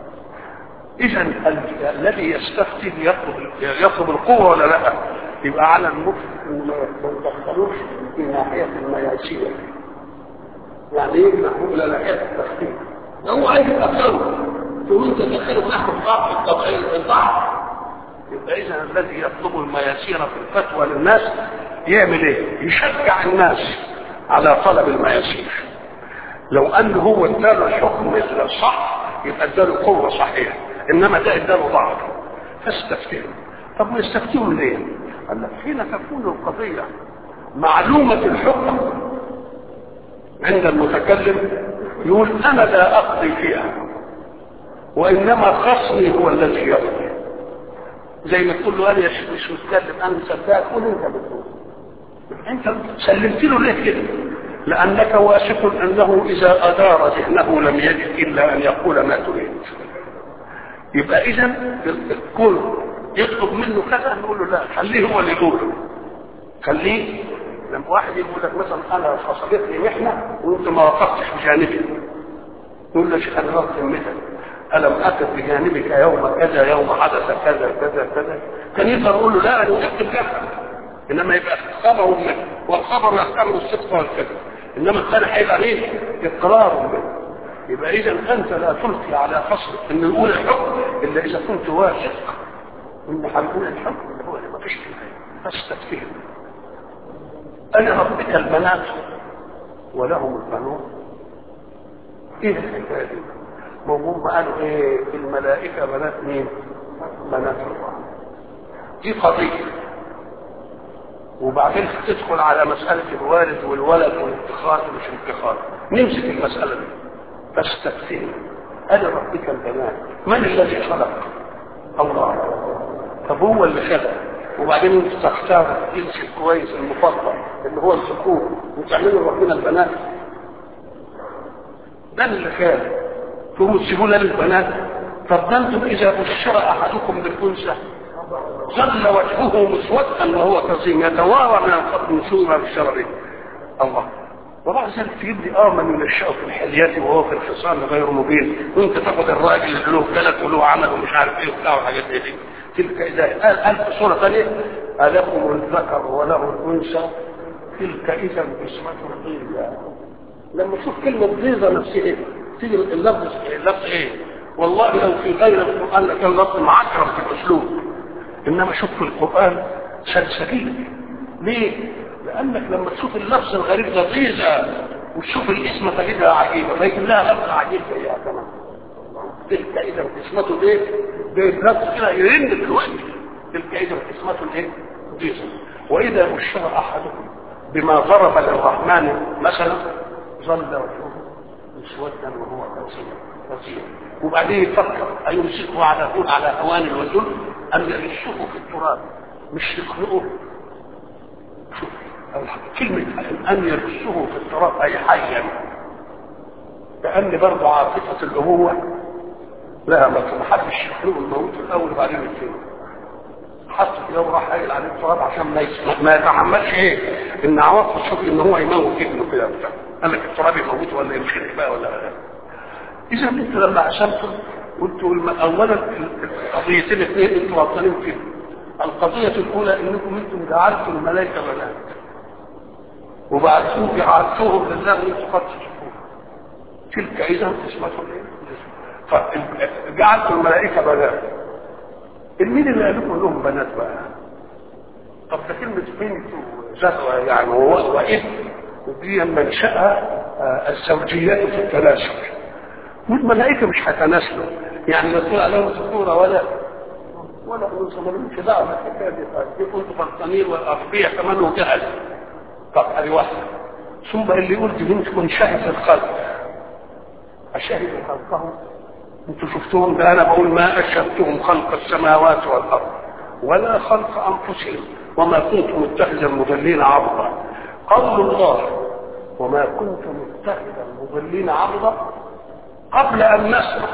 اذا الذي يستفتي يطلب يطلب القوه ولا لا يبقى على المفتي ما يتدخلوش في ناحيه المياسير يعني ايه محمول الى ناحيه التخطيط هو عايز يتاخره ثم انت تدخله نحو الضعف الطبيعي الضعف يبقى اذا الذي يطلب المياسير في الفتوى للناس يعمل ايه؟ يشجع الناس على طلب المياسير لو ان هو اداله الحكم الصح يبقى اداله قوه صحيحه انما ده اداله ضعف فاستفتهم طب ما يستفتهم ليه؟ قال لك حين تكون القضيه معلومه الحكم عند المتكلم يقول انا لا اقضي فيها وانما خصمي هو الذي يقضي زي ما تقول له انا مش متكلم انا مصدقك قول انت بتقول انت سلمت له ليه كده لانك واثق انه اذا ادار ذهنه لم يجد الا ان يقول ما تريد يبقى اذا الكل يطلب منه كذا نقول له لا خليه هو اللي يقول خليه لما واحد يقول لك مثلا انا حصلت لي محنه وانت ما وقفتش بجانبي يقول له شيخ انا غلط ذمتك ألم أقف بجانبك يوم كذا يوم حدث كذا كذا كذا كان يقدر يقول له لا أنا أكتب كذا إنما يبقى خبر منه والخبر يحتمل الصدق والكذب إنما الثاني هيبقى مين؟ إقرار منه يبقى إذا أنت لا تلقي على خصمك إن يقول الحكم إلا إذا كنت واثق إن هنقول الحكم هو اللي ما فيش فاستفتهم أنا ربك البنات ولهم البنون إيه الحكاية دي؟ موجود قالوا ايه الملائكة بنات مين بنات الله دي قضية وبعدين تدخل على مسألة الوالد والولد والاتخاذ ومش الاتخاذ نمسك المسألة دي فاستفتهم أنا ربك البنات من الذي خلق الله طب هو اللي خلق وبعدين انت تختار الجنس الكويس المفضل اللي هو الذكور وتعملوا ربنا البنات ده اللي خالق تقوموا تسيبونا للبنات طب ده انتم اذا بشر احدكم بالانثى ظل وجهه مسودا وهو كظيم يتوارى من القبر من سوء ما بشر به الله وبعد ذلك تجيب لي اه من ينشأ في الحليات وهو في الخصام غير مبين وانت تاخد الراجل اللي له جلد وله عمل ومش عارف ايه وبتاع وحاجات زي دي تلك اذا قال قال في صوره ثانيه الكم الذكر وله الانثى تلك اذا قسمة ضيزى لما تشوف كلمة ضيزة نفسها ايه تيجي اللفظ اللفظ ايه والله لو في غير القرآن لكان لفظ معكرم في الاسلوب انما شوف في القرآن سلسبيل ليه؟ لانك لما تشوف اللفظ الغريب ده ضيزة وتشوف الاسم تجدها عجيبة لكن لها لفظ عجيب زيها كمان تلك اذا قسمته ايه؟ بيتنفس كده يرن في الوقت تلك اذا قسمته ايه؟ ضيزة واذا بشر احدكم بما ضرب للرحمن مثلا ظل وجهه مسودا وهو كظيم وبعدين يفكر أيمسكه على طول على هوان الوزن أم يرشه في التراب مش يخلقه شوف كلمة أن يرشه في التراب أي حيا كأن برضه عاطفة الأبوة لها ما حدش يخلقه الموت الأول وبعدين يقتله حط كده وراح قايل عليه التراب عشان ما ما يتحملش ايه ان عواطف الشوف ان هو يموت ابنه كده بتاع قال لك التراب يموت ولا يمشي بقى ولا لا اذا انت لما عشمتم قلتوا اولا القضيتين اثنين انتوا غلطانين فيهم القضية الأولى إنكم أنتم جعلتم الملائكة بنات وبعدين جعلتوهم لله وأنتم قد تشوفون تلك إذا قسمة فجعلتم الملائكة بنات مين اللي قال لكم لهم بنات بقى؟ طب ده كلمة بنت وزهوة يعني وإذ ودي منشأها الزوجيات في التناسل والملائكة مش هيتناسلوا يعني لا تقول عليهم ذكورة ولا ولا انثى مالهمش دعوة بالحكاية دي دي كنتوا فرطانين والأغبياء كمان وجهل طب ادي واحدة ثم اللي يقول دي بنت تكون شهد الخلق أشهد خلقهم انتوا شفتوهم ده انا بقول ما اشهدتهم خلق السماوات والارض ولا خلق انفسهم وما كنت متخذ المضلين عبدا قول الله وما كنت متخذ المضلين عبدا قبل ان نسمع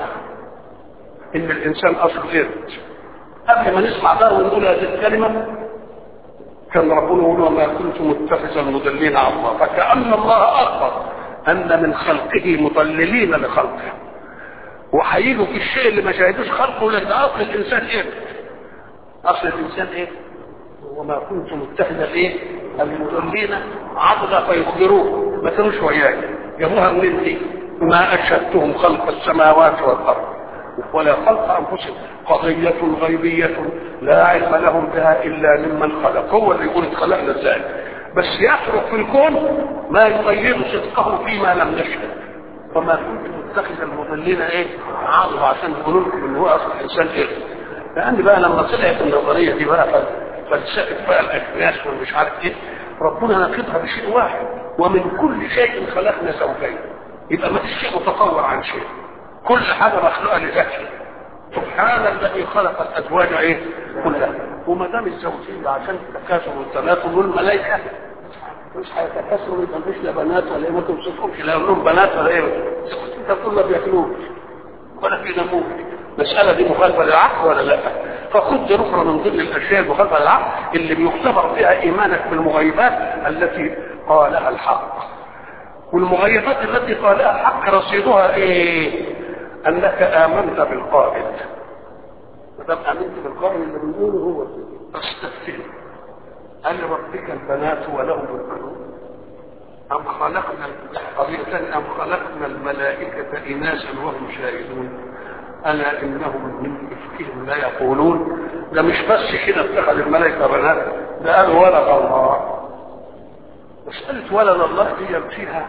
ان الانسان اصل غير قبل ما نسمع ده ونقول هذه الكلمه كان ربنا يقول وما كنت متخذ المضلين عبدا فكأن الله اخبر ان من خلقه مضللين لخلقه وهيجوا في الشيء اللي ما شاهدوش خلقه لان اصل الانسان ايه اصل الانسان ايه وما كنت متخذا ايه المضلين عضدا فيخبروه ما كانوش وياي جابوها منين دي ما اشهدتهم خلق السماوات والارض ولا خلق انفسهم قضية غيبية لا علم لهم بها الا ممن خلق هو اللي يقول اتخلقنا ازاي بس يترك في الكون ما يغير صدقه فيما لم نشهد وما كنت متخذ المضلين ايه عاضوا عشان يقولوا لكم ان هو اصل الانسان ايه لان بقى لما طلعت النظريه دي بقى فلسفه بقى الاجناس والمش عارف ايه ربنا ناقضها بشيء واحد ومن كل شيء خلقنا زوجين يبقى ما فيش شيء متطور عن شيء كل حاجه مخلوقه لذاتها سبحان الذي خلق الازواج ايه كلها وما دام الزوجين عشان التكاثر والتناسل والملائكه مش هيتكسروا يبقى مفيش لا بنات ولا ايه ما توصفهمش لا لهم بنات ولا ايه انت تقول ما بياكلوش ولا في نموذج المسألة دي مخالفة للعقل ولا لا؟ فخذ دي أخرى من ضمن الأشياء المخالفة للعقل اللي بيختبر فيها إيمانك بالمغيبات التي قالها الحق. والمغيبات التي قالها الحق رصيدها إيه؟ أنك آمنت بالقائد. ما دام آمنت بالقائد اللي بنقوله هو استغفر أن ربك البنات ولهم البنون أم خلقنا قضية أم خلقنا الملائكة إناسا وهم شاهدون ألا إنهم من إفكهم لا يقولون ده مش بس كده اتخذ الملائكة بنات ده قالوا ولد الله مسألة ولد الله دي فيها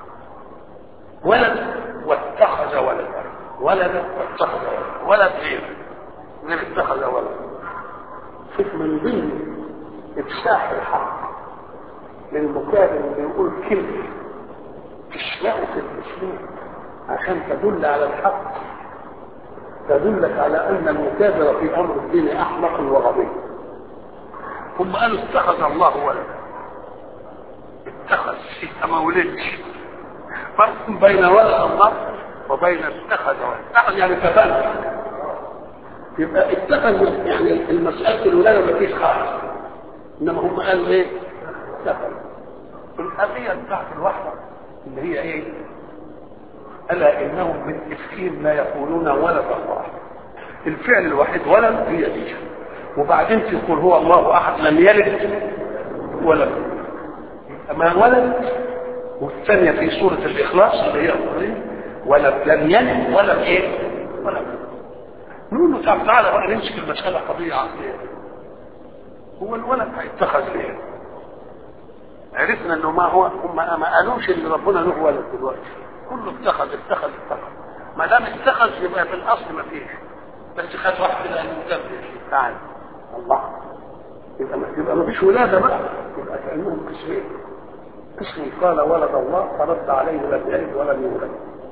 ولد واتخذ ولدا ولد واتخذ ولد ولد غير غير اتخذ ولد شوف من ضمن افساح الحق للمكابر اللي يقول كلمه تشرعه في الاسلوب عشان تدل على الحق تدلك على ان المكابر في امر الدين احمق وغبي هم قالوا اتخذ الله ولدا اتخذ ما ولدش فرق بين ولد الله وبين اتخذ ولد اتخذ يعني تبنى يبقى اتخذ يعني المسألة الولادة ما فيش خالص انما هم قالوا ايه اتخذ القضية بتاعت الوحدة اللي هي ايه الا انهم من افكهم لا يقولون ولد الله الفعل الوحيد ولد هي دي وبعدين تقول هو الله احد لم يلد ولد ما ولد والثانيه في سوره الاخلاص اللي هي ولم لم يلد ولم ايه ولم نقول له طب تعالى بقى نمسك المساله قضيه عقليه هو الولد هيتخذ ليه عرفنا انه ما هو هم ما قالوش ان ربنا له ولد دلوقتي كله اتخذ اتخذ اتخذ ما دام اتخذ يبقى في الاصل ما فيش بس خد واحد كده المكمل تعال الله يبقى ما يبقى ما فيش ولاده بقى يبقى كانهم قسمين قسم قال ولد الله فرد عليه لم يلد ولم يولد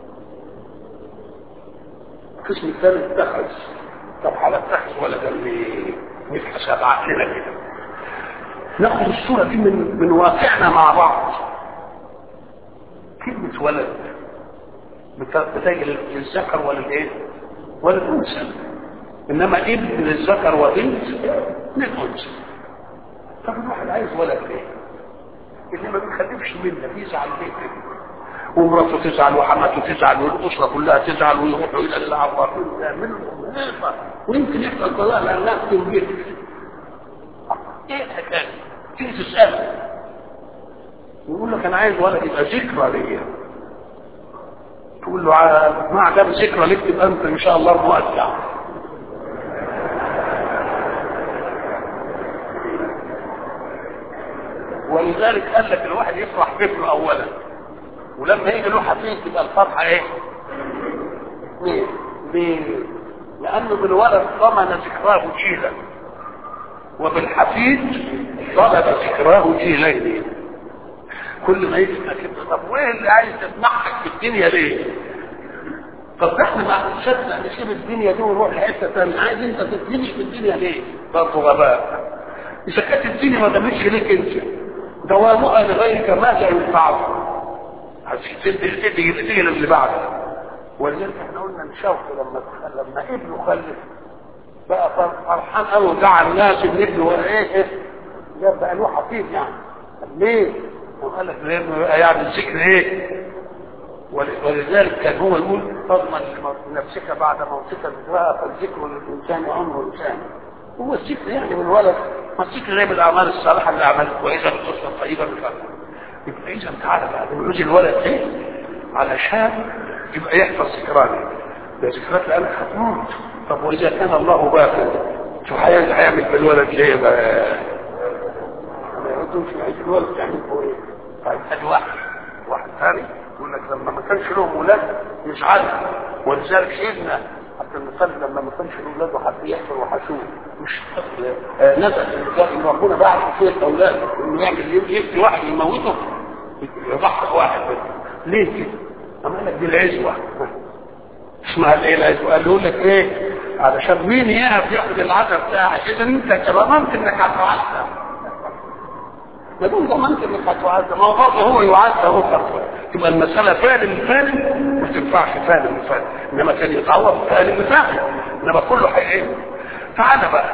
القسم الثاني اتخذ طب على اتخذ ولدا ليه؟ نتحسب عقلنا كده ناخد الصورة دي من من واقعنا مع بعض كلمة ولد بتجي للذكر ولا الايه؟ ولا الانثى انما ابن للذكر وبنت للانثى طب الواحد عايز ولد ليه؟ اللي ما بيخلفش منا بيزعل ليه كده؟ ومراته تزعل وحماته تزعل والاسره كلها تزعل ويروحوا الى العوارين يعملوا ويمكن يحصل طلاق لانها في البيت ايه الحكايه؟ تيجي تساله يقول لك انا عايز ولد يبقى ذكرى ليا تقول له مع دام ذكرى ليك تبقى انت ان شاء الله مؤدع ولذلك قال لك الواحد يفرح بابنه اولا ولما يجي له حفيد تبقى الفرحه ايه؟ اثنين ليه؟ لانه بالولد ضمن ذكراه جيلا وبالحفيد طلب ذكراه جيلين كل ما يجي كده طب وايه اللي عايز تسمعك في الدنيا ليه؟ طب احنا ما شدنا نسيب الدنيا دي ونروح لحته ثانيه عايز انت تتمشي في الدنيا ليه؟ برضه غباء اذا كانت الدنيا ما دامتش ليك انت دوامها لغيرك ماذا ينفعك؟ تدي تيجي اللي بعدك ولذلك احنا قلنا الشوق لما لما ابنه خلف بقى فرحان قوي ودعا الناس ان ابنه ولا ايه ايه جاب بقى له حفيد يعني ليه؟ وقال لك لانه بقى يعني الذكر ايه؟ ولذلك كان هو يقول تضمن لنفسك بعد موتك ذكرها فالذكر للانسان عمر الانسان هو الذكر يعني من الولد ما الذكر زي بالاعمال الصالحه اللي عملت كويسه بالاسره الطيبه بالفرق يبقى اذا تعالى بقى بنعوز الولد ايه؟ علشان يبقى يحفظ ذكراني ده ذكرات لانك هتموت طب واذا كان الله باقي شو هيعمل بالولد ليه بقى؟ ما يردوش يعيش الولد يعمل هو ايه؟ طيب ادي واحد واحد ثاني يقول لك لما ما كانش لهم ولاد يزعل ولذلك سيدنا عبد المطلب لما ما كانش له اولاد وحب يحفر وحشوه مش آه نزل ان ربنا بعت فيه الاولاد انه يعمل يفتي واحد يموته يضحك واحد منه ليه كده؟ اما قال لك دي العزوه اسمها الايه العزوه قال له لك ايه؟ علشان مين يعرف ياخد العزا بتاعك اذا انت ضمنت انك هتعزى ما دام ضمنت انك هتعزى ما هو برضه هو يعزى هو تبقى المساله فعل فعل ما تنفعش فعل فعل انما كان يتعوض فعل فعل انما كله حي ايه؟ تعالى بقى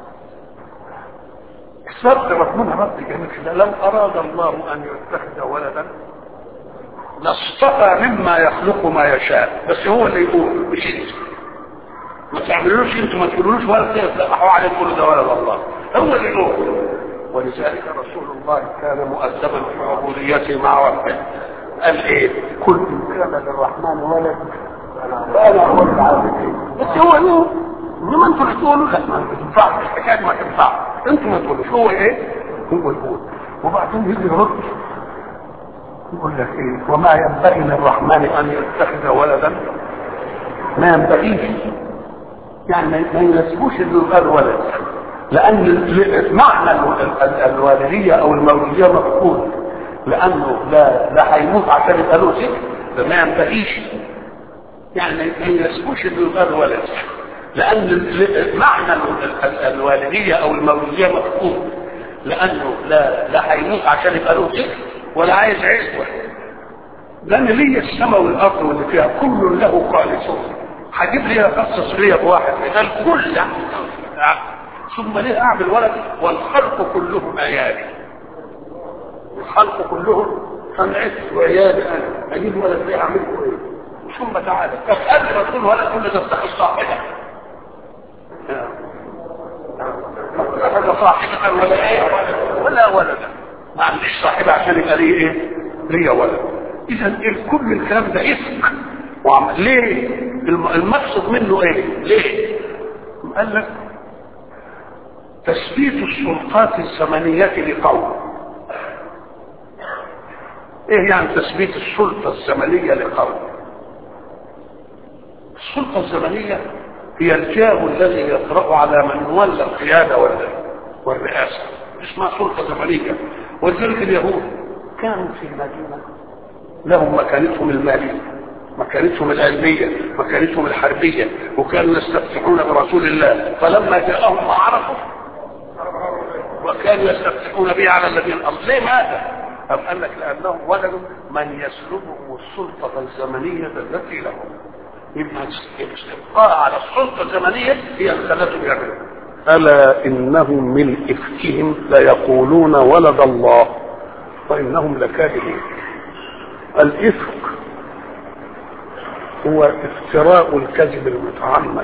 الصبر ربنا رب جميل كده لو اراد الله ان يتخذ ولدا لاصطفى مما يخلق ما يشاء بس هو اللي يقول مش انت ما تعملوش انتوا ما تقولوش ولا تفلحوا عليه تقولوا ده ولد الله هو اللي يقول ولذلك رسول الله كان مؤدبا في عبوديته مع ربه قال ايه كل كان للرحمن ولد فانا هو العابدين بس هو يقول انما انتوا اللي تقولوا لا ما تنفعش الحكايه ما تنفعش انتوا ما تقولوش هو ايه هو يقول وبعدين يجي يرد يقول لك ايه وما ينبغي للرحمن ان يتخذ ولدا ما ينبغيش يعني ما يناسبوش انه يبقى ولد لان معنى الوالديه او المولوديه مفقود لانه لا لا هيموت عشان يبقى له ذكر فما ينبغيش يعني ما يناسبوش انه يبقى ولد لان معنى الوالديه او المولوديه مفقود لانه لا لا هيموت عشان يبقى له ذكر ولا عايز عزوه لان لي السماء والارض واللي فيها كل له خالصون هجيب لي قصص ليا بواحد قال كل ثم ليه اعمل ولد والخلق كلهم عيالي الخلق كلهم صنعتي وعيالي انا اجيب ولد ليه اعمل له ايه ثم تعالى طب قبل ما تقول ولد كل ده تفتح الصاحبه صاحبة ولا ايه ولا ولدا ما عنديش صاحبة عشان يبقى ليه ايه ليا ولد اذا كل الكلام ده افك وعمل ليه المقصد منه ايه ليه قال لك تثبيت السلطات الزمنية لقوم ايه يعني تثبيت السلطة الزمنية لقوم السلطة الزمنية هي الجاه الذي يطرأ على من ولى القيادة والرئاسة اسمها سلطة زمنية ولذلك اليهود كانوا في المدينة لهم مكانتهم المالية مكانتهم العلمية مكانتهم الحربية وكانوا يستفتحون برسول الله فلما جاءهم ما عرفوا وكانوا يستفتحون به على الذين الأرض ليه ماذا؟ أم قال لك لأنهم وجدوا من يسلبهم السلطة الزمنية التي لهم يبقى الاستبقاء على السلطة الزمنية هي اللي خلتهم يعملوا ألا إنهم من إفكهم ليقولون ولد الله وإنهم لكاذبون الإفك هو افتراء الكذب المتعمد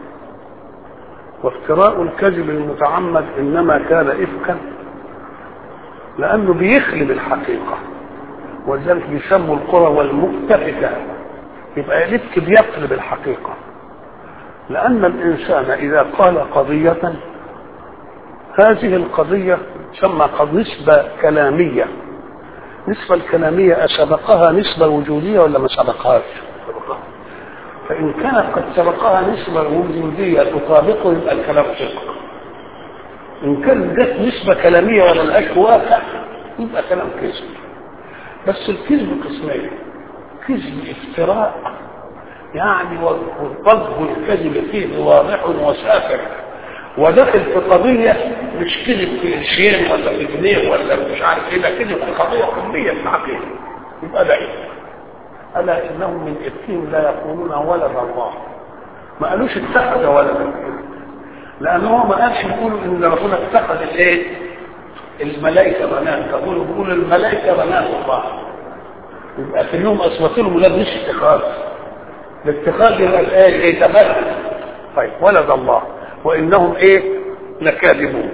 وافتراء الكذب المتعمد انما كان افكا لانه بيخلب الحقيقه ولذلك بيسموا القرى والمؤتفكه يبقى الافك بيقلب الحقيقه لان الانسان اذا قال قضيه هذه القضيه تسمى قد نسبه كلاميه النسبه الكلاميه اسبقها نسبه وجوديه ولا ما سبقهاش؟ فإن كانت قد سبقها نسبة وجودية تطابقه يبقى الكلام صدق. إن كان جت نسبة كلامية ولا لقاش واقع يبقى كلام كذب. بس الكذب قسمين. كذب افتراء يعني والضب الكذب فيه واضح وسافر ودخل في قضية مش كذب في قرشين ولا في جنيه ولا مش عارف ايه ده كذب في قضية كلية في العقيدة يبقى ده إيه؟ ألا إنهم من إفكهم لا يقولون ولد الله ما قالوش اتخذ ولدا لأنه ما قالش يقولوا إن ربنا اتخذ الإيه؟ الملائكة بنات تقولوا بيقولوا الملائكة بنات الله يبقى في اليوم أثبت لهم ولاد مش اتخاذ الاتخاذ يبقى الآية إيه تبارك طيب ولد الله وإنهم إيه؟ لكاذبون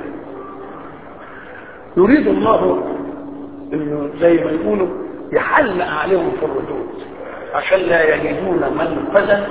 يريد الله إنه زي ما يقولوا يحلق عليهم في الردود عشان لا يجدون منفذا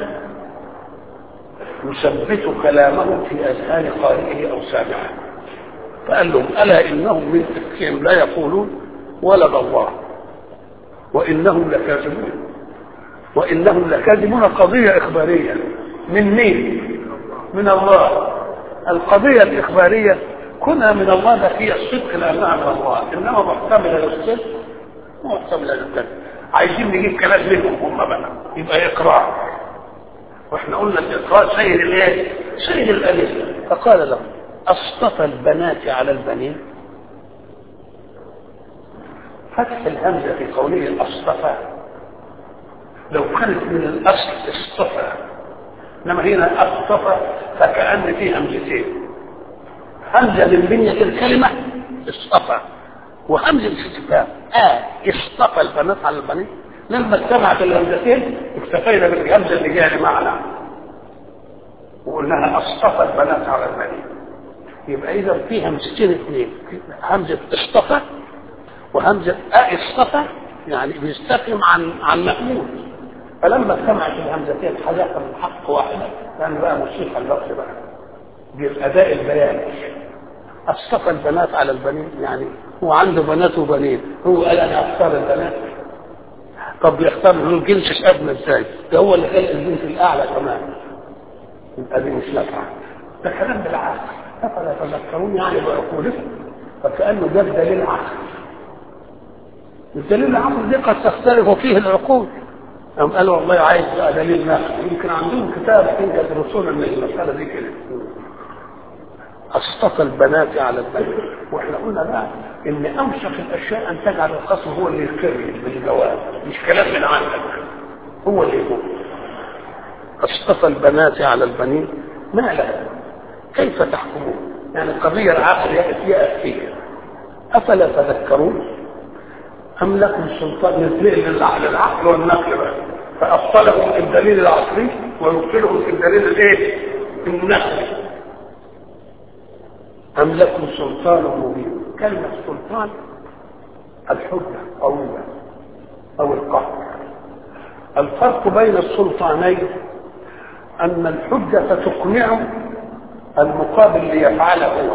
يثبت كلامهم في اذهان قارئه او سامعه فقال لهم الا انهم من تفكيرهم لا يقولون ولد الله وانهم لكاذبون وانهم لكاذبون قضيه اخباريه من مين من الله القضيه الاخباريه كنا من الله ده فيها الصدق لانها من الله انما محتمله للصدق محتمله للكذب عايزين نجيب كلام منهم هم بقى يبقى اقرار واحنا قلنا الاقرار سيد الايه؟ سيد الالف فقال لهم اصطفى البنات على البنين فتح الهمزه في قوله اصطفى لو كانت من الاصل اصطفى انما هنا اصطفى فكان في همزتين همزه من بنيه الكلمه اصطفى وهمزه الاستفهام اه اصطفى البنات على البنين لما اجتمعت الهمزتين اكتفينا بالهمزه اللي جايه لمعنى وقلناها اصطفى البنات على البنين يبقى اذا في همزتين اثنين همزه اصطفى وهمزه اه اصطفى يعني بيستقيم عن عن مأمول فلما اجتمعت الهمزتين حذف من حق واحده يعني بقى موسيقى اللفظ بقى بالاداء البياني اصطفى البنات على البنين يعني هو عنده بنات وبنين هو قال انا اختار البنات طب يختار له الجنس ادنى ازاي؟ ده هو اللي خلق الجنس الاعلى كمان يبقى دي مش نافعه ده كلام بالعقل افلا تذكرون يعني بعقولكم فكانه ده دليل عقل الدليل العقل دي قد تختلف فيه العقول قام قالوا والله عايز بقى دليل نقل يمكن عندهم كتاب يدرسون المساله دي كده اصطفى البنات على البنات واحنا قلنا بقى ان اوسخ الاشياء ان تجعل الخصم هو اللي يقر بالجواب مش كلام من عندك هو اللي يقول اصطفى البنات على البنين ما لها كيف تحكمون يعني القضيه العقل ياتي فيها افلا تذكرون ام لكم سلطان يتنقل للعقل والنقل بقى فابطلهم في الدليل العقلي ويبطلهم في الدليل الايه؟ النقلي أم لكم سلطان مبين كلمة سلطان الحجة قوية أو القهر الفرق بين السلطانين أن الحجة تقنع المقابل ليفعله هو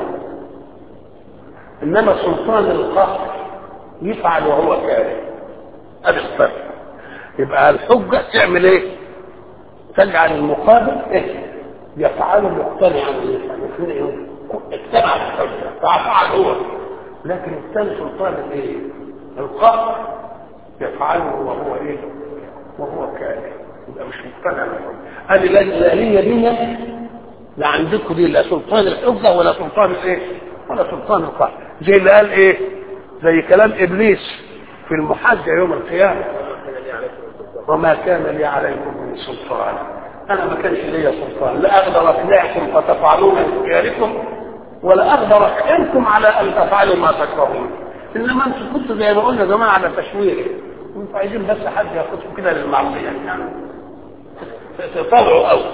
إنما سلطان القهر يفعل وهو كاره هذا الفرق يبقى الحجة تعمل إيه؟ تجعل المقابل إيه؟ يفعله مقتنعا بالحجة اتبع الحجة ففعل هو لكن الثاني سلطان الايه؟ القهر يفعله وهو ايه؟ وهو كاره يبقى مش مقتنع بالحجة قال لا لا هي دي لا عندكم دي لا سلطان الحجة ولا سلطان الايه؟ ولا سلطان القهر زي اللي قال ايه؟ زي كلام ابليس في المحاجة يوم القيامة وما كان لي عليكم من سلطان انا ما كانش ليا سلطان لا اقدر اقنعكم فتفعلون بخياركم ولا اقدر احكمكم على ان تفعلوا ما تكرهون انما انتم كنتوا زي ما قلنا يا جماعه على تشوير انتوا عايزين بس حد ياخدكم كده للمعصيه يعني تطلعوا قوي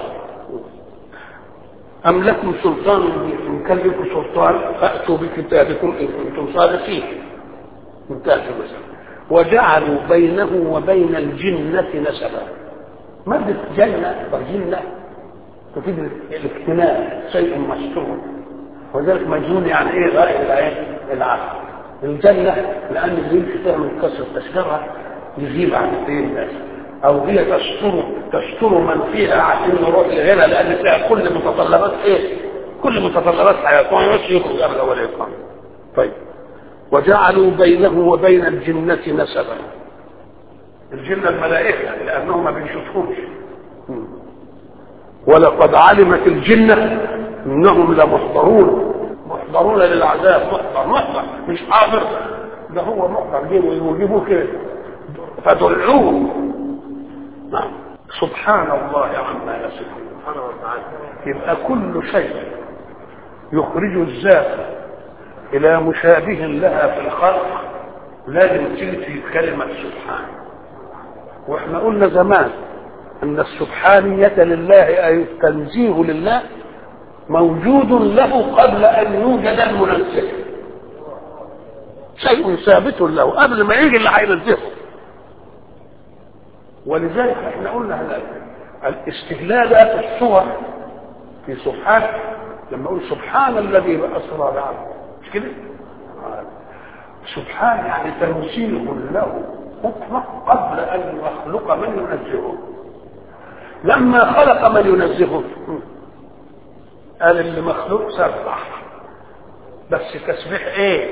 أم لكم سلطان إن كان لكم سلطان فأتوا بكتابكم إن كنتم صادقين انتهت المسألة وجعلوا بينه وبين الجنة نسبا مادة جنة وجنة تفيد الاكتناء شيء مستور وذلك مجنون يعني ايه غير العين العقل الجنة لأن اللي يمشي فيها من كسر تشجرها يجيب عن اثنين الناس أو هي تستر تستر من فيها عشان نروح لغيرها لأن فيها كل متطلبات ايه؟ كل متطلبات حياتها ما يمشي يخرج أبدا ولا يقام طيب وجعلوا بينه وبين الجنة نسبا الجنة الملائكة لأنهم ما بنشوفهمش ولقد علمت الجنة إنهم لمحضرون محضرون للعذاب محضر محضر مش حاضر ده هو محضر جيبوا يجيبوه كده فدعوه نعم سبحان الله عما يصفون سبحانه وتعالى يبقى كل شيء يخرج الذات الى مشابه لها في الخلق لازم تيجي كلمه سبحان واحنا قلنا زمان ان السبحانيه لله اي التنزيه لله موجود له قبل ان يوجد المنزه شيء ثابت له قبل ما يجي اللي هينزهه ولذلك احنا قلنا هذا الاستهلال في الصور في سبحان لما اقول سبحان الذي اسرى بعبده مش كده؟ سبحان يعني تنزيه له مطلق قبل ان يخلق من ينزهه لما خلق من ينزهه قال اللي مخلوق سبح بس تسبيح ايه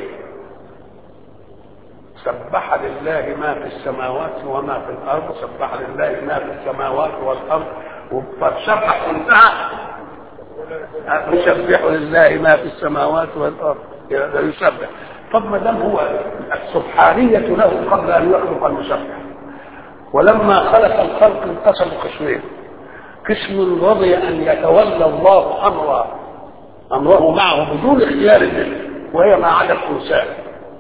سبح لله ما في السماوات وما في الارض سبح لله ما في السماوات والارض فسبح انتهى يسبح لله ما في السماوات والارض يسبح طب ما دام هو السبحانية له قبل ان يخلق المسبح ولما خلق الخلق انقسموا قسمين قسم رضي ان يتولى الله امرا امره معه بدون اختيار منه وهي ما عدا الانسان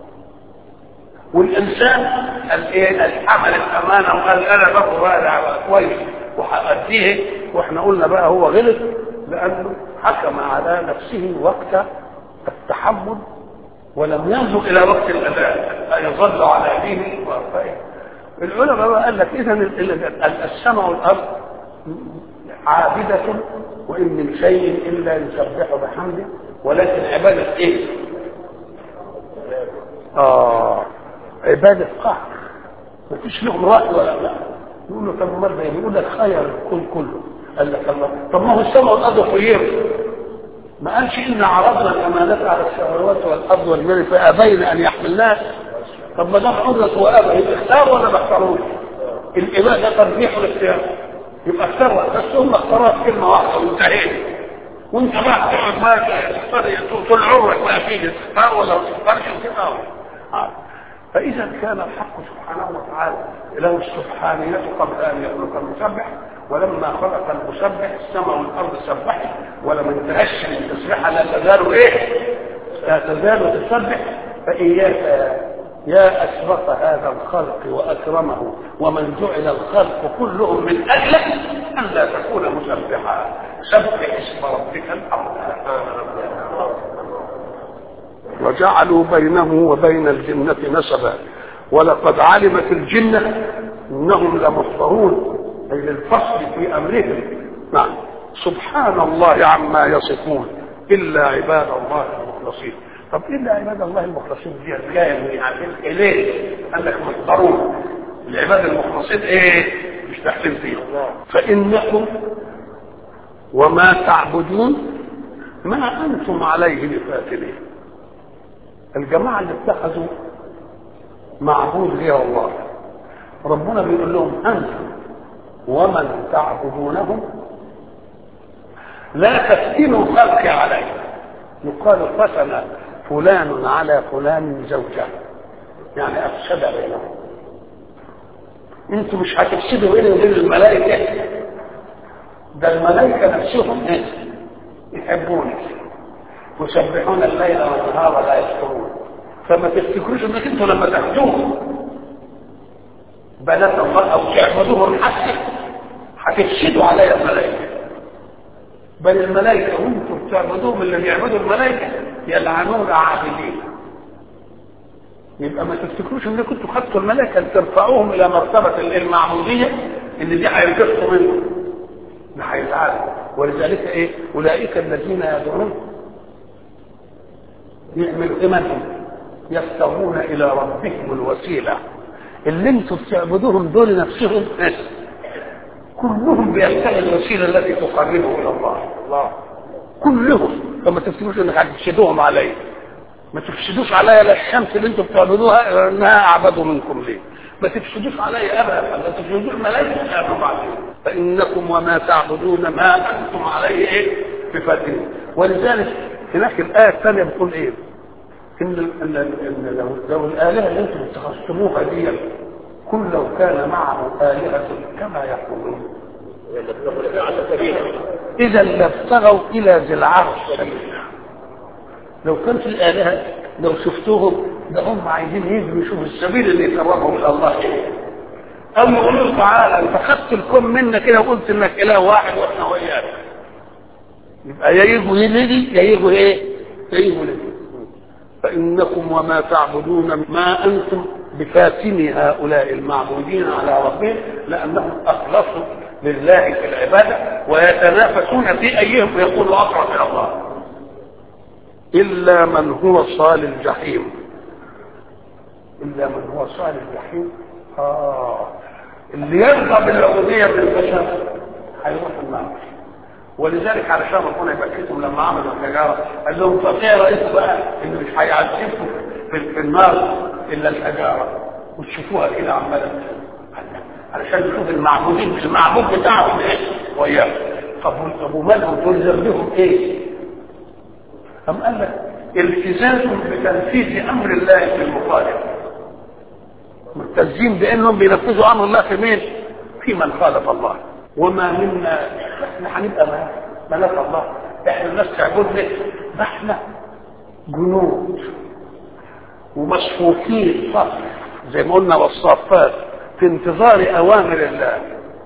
والانسان الايه حمل الامانه وقال انا برضه بقى كويس وهاديه واحنا قلنا بقى هو غلط لانه حكم على نفسه وقت التحمل ولم ينظر الى وقت الاداء يظل على دينه وفائه العلماء بقى قال لك اذا السماء والارض عابدة وإن من شيء إلا يسبح بحمده ولكن عبادة إيه؟ آه عبادة قهر ما فيش لهم رأي ولا لا يقول له طب مرة يقول لك خير الكون كله قال لك الله طب ما هو السماء والأرض خير ما قالش إن عرضنا الأمانات على السماوات والأرض والجبال فأبين أن يحملناها طب ما دام حرة وأبى اختار ولا ما اختاروش؟ الإبادة ترجيح الاختيار يبقى اختار بس هم اختاروا كلمة واحدة وانتهينا وانت بقى تقعد ما تختار طول عمرك بقى فيه تختار ولا ما تختارش وكده فإذا كان الحق سبحانه وتعالى له السبحانية قبل أن يخلق المسبح ولما خلق المسبح السماء والأرض سبحت ولم انتهش من تسبيحها لا تزال إيه؟ لا تزال تسبح فإياك يا أشرف هذا الخلق وأكرمه ومن جعل الخلق كلهم من أجلك أن لا تكون مسبحا سبح اسم ربك الأعلى وجعلوا بينه وبين الجنة نسبا ولقد علمت الجنة انهم لمحضرون اي للفصل في امرهم نعم سبحان الله عما يصفون الا عباد الله المخلصين طب الا عباد الله المخلصين دي جايه من عارفين اليه قال لك محضرون العباد المخلصين ايه مش داخلين فيهم فانكم وما تعبدون ما انتم عليه بفاتنين الجماعه اللي اتخذوا معبود غير الله ربنا بيقول لهم انتم ومن تعبدونهم لا تفتنوا خلقي عليه يقال فتن فلان على فلان زوجه يعني افسد بينهم انتوا مش هتفسدوا بيني وبين الملائكه ده الملائكه نفسهم ايه يحبونك يسبحون الليل والنهار لا يشكرون فما تفتكروش انك انتوا لما تاخدوهم بنات الله او تعبدوهم حتى هتفسدوا علي الملائكه بل الملائكه وانتم بتعبدوهم اللي بيعبدوا الملائكه يلعنون عابدين يبقى ما تفتكروش ان كنتوا خدتوا الملائكه ترفعوهم الى مرتبه المعبوديه ان دي هينقصوا منكم ده هيزعلوا ولذلك ايه اولئك الذين يدعون يعمل ايمانهم يبتغون الى ربهم الوسيله اللي انتوا بتعبدوهم دول نفسهم كلهم بيبتغي الوسيله التي تقربه الى الله الله كلهم فما تفتكروش انك هتفسدوهم علي ما تفسدوش عليا لا الشمس اللي انتوا بتعبدوها انها اعبدوا منكم ليه ما تفسدوش علي ابدا ما تفسدوش ملائكه تعبدوا بعدين فانكم وما تعبدون ما انتم عليه ايه بفاتنين ولذلك هناك الايه الثانيه بتقول ايه ان ان ان لو, لو الالهه اللي انتم اتخذتموها دي كل لو كان معه الهه كما يقولون اذا لابتغوا الى ذي العرش سبيلا لو كانت الالهه لو شفتوهم ده هم عايزين يجروا يشوفوا السبيل اللي يقربهم الى الله او يقولوا تعالى انت خدت الكون منا كده وقلت انك اله واحد واحنا وياك يبقى يا يجوا يلدي يا يجوا ايه؟ يا يجوا لدي فانكم وما تعبدون ما انتم بفاتن هؤلاء المعبودين على ربهم لانهم اخلصوا لله في العباده ويتنافسون في ايهم يقول اقرب الى الله الا من هو صال الجحيم الا من هو صال الجحيم اه اللي يرضى بالعبوديه بالبشر هيروح النار ولذلك علشان ربنا يبكتهم لما عملوا الحجاره قال لهم طب ايه رايكم بقى ان مش هيعذبكم في, في النار الا الحجاره وتشوفوها كده عماله علشان نشوف المعبودين المعبود بتاعهم ايه وياه طب طب ومالهم دول ذنبهم ايه؟ أم قال لك التزام بتنفيذ امر الله في المخالف ملتزمين بانهم بينفذوا امر الله في مين؟ في من خالف الله وما منا احنا هنبقى ملاك الله احنا الناس تعبدنا ده احنا جنود ومصفوفين صف زي ما قلنا والصافات في انتظار اوامر الله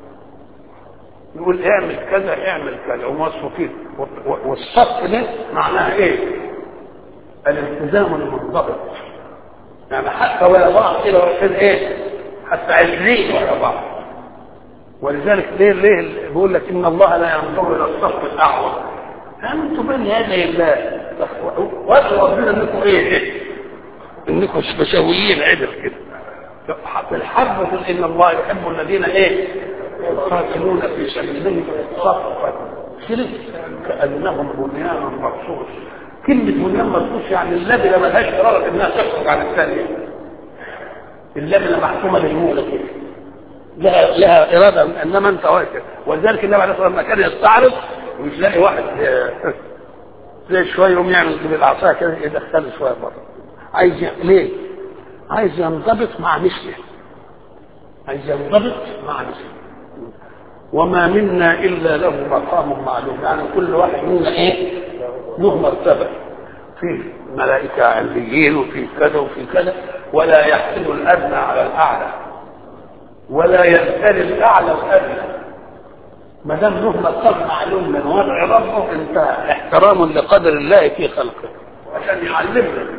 يقول اعمل كذا اعمل كذا ومصفوفين والصف ده معناها ايه؟ الالتزام المنضبط يعني حتى ويا بعض كده واقفين ايه؟ حتى عزلين ويا بعض ولذلك ليه ليه بيقول لك ان الله لا ينظر الى الصف الاعور انتم بين يدي الله وادعوا ربنا انكم ايه؟ انكم مساويين عدل كده في الحرب تقول ان الله يحب الذين ايه؟ يقاتلون في سبيله صفا كده كانهم بنيان مرصوص كلمة بنيان مرصوص يعني اللبنة ملهاش إرادة إنها تخرج عن الثانية اللبنة محكومة للمولى كده لها لها إرادة إنما أنت واقف ولذلك النبي عليه الصلاة والسلام كان يستعرض ومش لاقي واحد زي شوية يقوم يعمل بالعصا كده يدخله شوية بره عايز ي... ليه؟ عايز ينضبط مع مثله عايز ينضبط مع مثله وما منا الا له مقام معلوم يعني كل واحد منا ايه له مرتبه في ملائكه عليين وفي كذا وفي كذا ولا يحسد الادنى على الاعلى ولا يبتلي الاعلى الادنى ما دام له مقام معلوم من وضع ربه انتهى احترام لقدر الله في خلقه عشان يعلمنا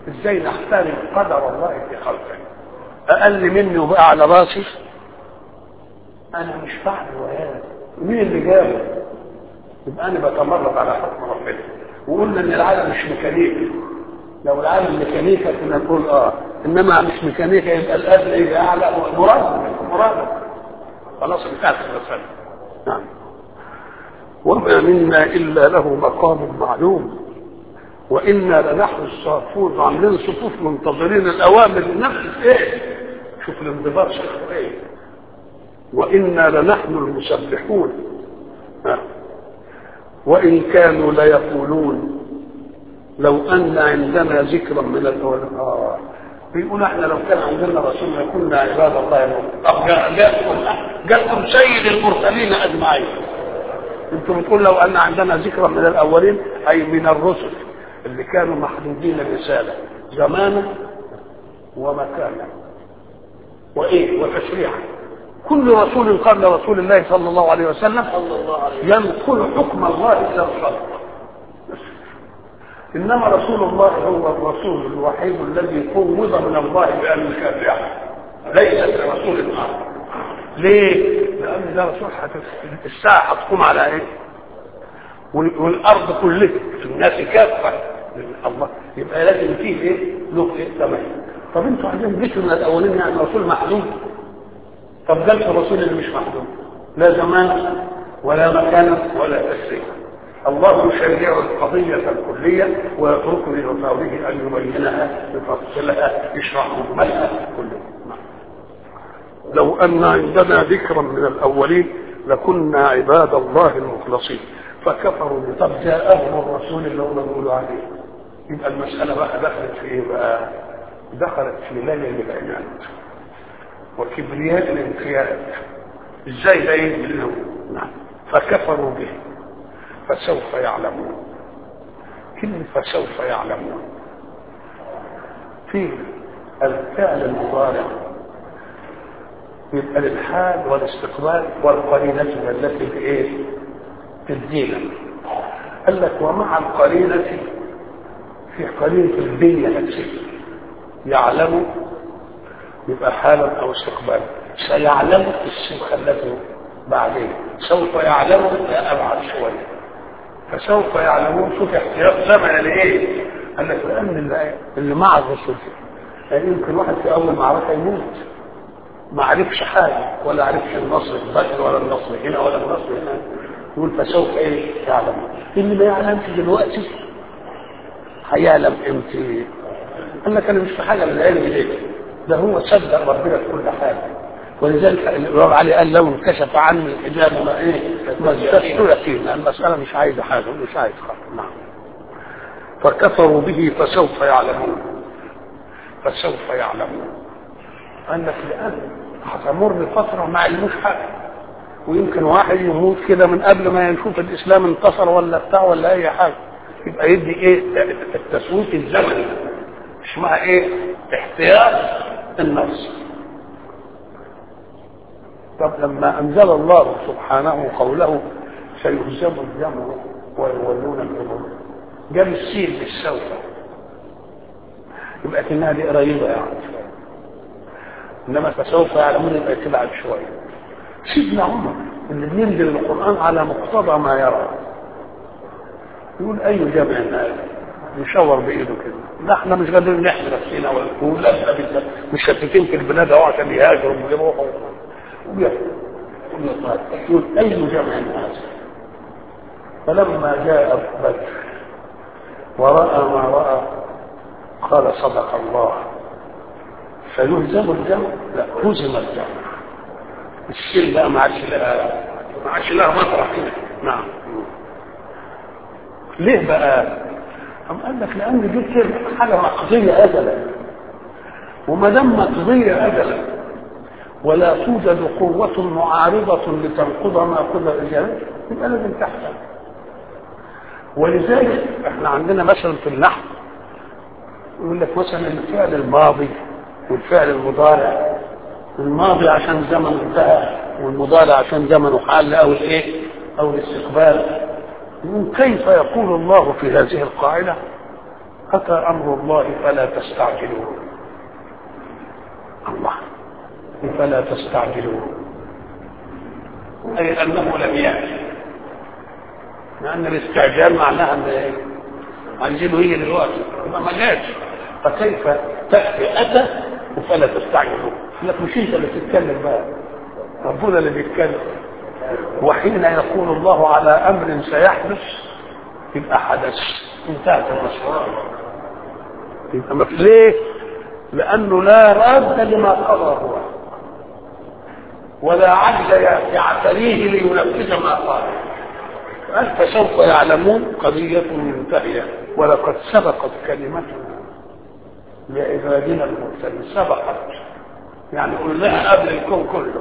ازاي نحترم قدر الله في خلقه اقل مني وبقى على راسي انا مش فاعل وياه مين اللي جابه يبقى انا بتمرد على حكم ربنا وقلنا ان العالم مش ميكانيكي لو العالم ميكانيكا كنا نقول اه انما مش ميكانيكا يبقى الاب يبقى اعلى مراد مراد خلاص انتهت المساله نعم وما منا الا له مقام معلوم وانا لنحن الصافون عاملين صفوف منتظرين الاوامر نفس ايه شوف الانضباط شكله ايه وانا لنحن المسبحون ها. وان كانوا ليقولون لو ان عندنا ذكرا من الاول اه بيقول احنا لو كان عندنا رسول لكنا عباد الله المؤمنين طب جاءكم جاءكم سيد المرسلين اجمعين انتم بتقول لو ان عندنا ذكرا من الاولين اي من الرسل اللي كانوا محدودين الرساله زمانا ومكانا وايه وتشريعا كل رسول قال لرسول الله صلى الله عليه وسلم ينقل حكم الله الى الخلق انما رسول الله هو الرسول الوحيد الذي فوض من الله بان يشرع ليس رسول الله ليه؟ لان ده رسول الساعه هتقوم على ايه؟ والارض كلها في الناس كافه الله يبقى لازم فيه ايه؟ له ايه؟ تمام طب انتوا عايزين ذكر من الاولين يعني رسول محدود طب ده الرسول اللي مش محدود لا زمان ولا مكان ولا تشريع الله يشرع القضية الكلية ويترك لرسوله أن يبينها يفصلها يشرح مجملها كلها لو أن عندنا ذكرا من الأولين لكنا عباد الله المخلصين فكفروا طب جاءهم الرسول اللي هم بيقولوا عليه يبقى المسألة بقى دخلت في إيه بقى؟ دخلت في ليل العناد وكبرياء الانقياد ازاي ده يجي لهم نعم فكفروا به فسوف يعلمون كلمة فسوف يعلمون في الفعل المضارع يبقى للحال والاستقبال والقرينة التي بإيه؟ تدينا قال لك ومع القرينة في قرينة البنية نفسها يعلم يبقى حالا أو استقبالا سيعلم الصيغة التي بعدين سوف يعلم أبعد شوية فسوف يعلمون شوف احتياط زمن لايه؟ قال لك لان اللي, اللي مع الرسل يعني يمكن واحد في اول معركه يموت ما عرفش حاجه ولا عرفش النصر البدر ولا النصر هنا ولا النصر هنا يقول فسوف ايه؟ يعلم اللي ما يعلمش دلوقتي هيعلم امتى قال لك انا مش في حاجه من العلم ده ده هو صدق ربنا في كل حاجه ولذلك الامام علي قال لو انكشف عني الحجاب ما ايه ما ازددت يقينا المساله مش عايزه حاجه مش عايز خطر نعم فكفروا به فسوف يعلمون فسوف يعلمون قال لك لان هتمر فتره ما علموش حاجه ويمكن واحد يموت كده من قبل ما يشوف الاسلام انتصر ولا بتاع ولا اي حاجه يبقى يدي ايه التسويق الزمني اسمها ايه احتياط النصر طب لما انزل الله سبحانه قوله سيهزم الجمع ويولون القبور جاب السين بالسوف يبقى كانها دي قريبه يعني انما فسوف يعلمون يبقى تبعد شويه سيدنا عمر اللي بينزل القران على مقتضى ما يرى يقول اي جمع هذا يشاور بايده كده لا احنا مش قادرين نحمي نفسنا ولا ولادنا مشتتين في البلاد اهو عشان يهاجروا ويروحوا يقول أي جمع هذا فلما جاء بدر ورأى ما رأى قال صدق الله فيهزم الجمع لا هزم الجمع السن بقى ما عادش لها ما عادش لها مطرح نعم ليه بقى؟ أم قال لك لأن دي حاجة مقضية أجلا وما دام مقضية أجلا ولا توجد قوة معارضة لتنقض ما قضى الرجال يبقى لازم تحصل ولذلك احنا عندنا مثلا في النحو يقول لك مثلا الفعل الماضي والفعل المضارع الماضي عشان زمن انتهى والمضارع عشان زمنه حال او الايه او الاستقبال كيف يقول الله في هذه القاعدة أتى أمر الله فلا تستعجلوه الله فلا تستعجلوه أي أنه لم يأتي لأن الاستعجال معناها أن إيه؟ عايزينه يجي دلوقتي يبقى ما جاش فكيف تأتي أتى فلا تستعجلوه لك مش أنت اللي تتكلم بقى ربنا اللي بيتكلم وحين يقول الله على أمر سيحدث يبقى حدث انتهت المسألة يبقى ليه؟ لأنه لا راد لما قضى هو ولا عجز يعتريه لينفذ ما قال قال فسوف يعلمون قضية منتهية ولقد سبقت كلمتنا لعبادنا المرسلين سبقت يعني قلناها قبل الكون كله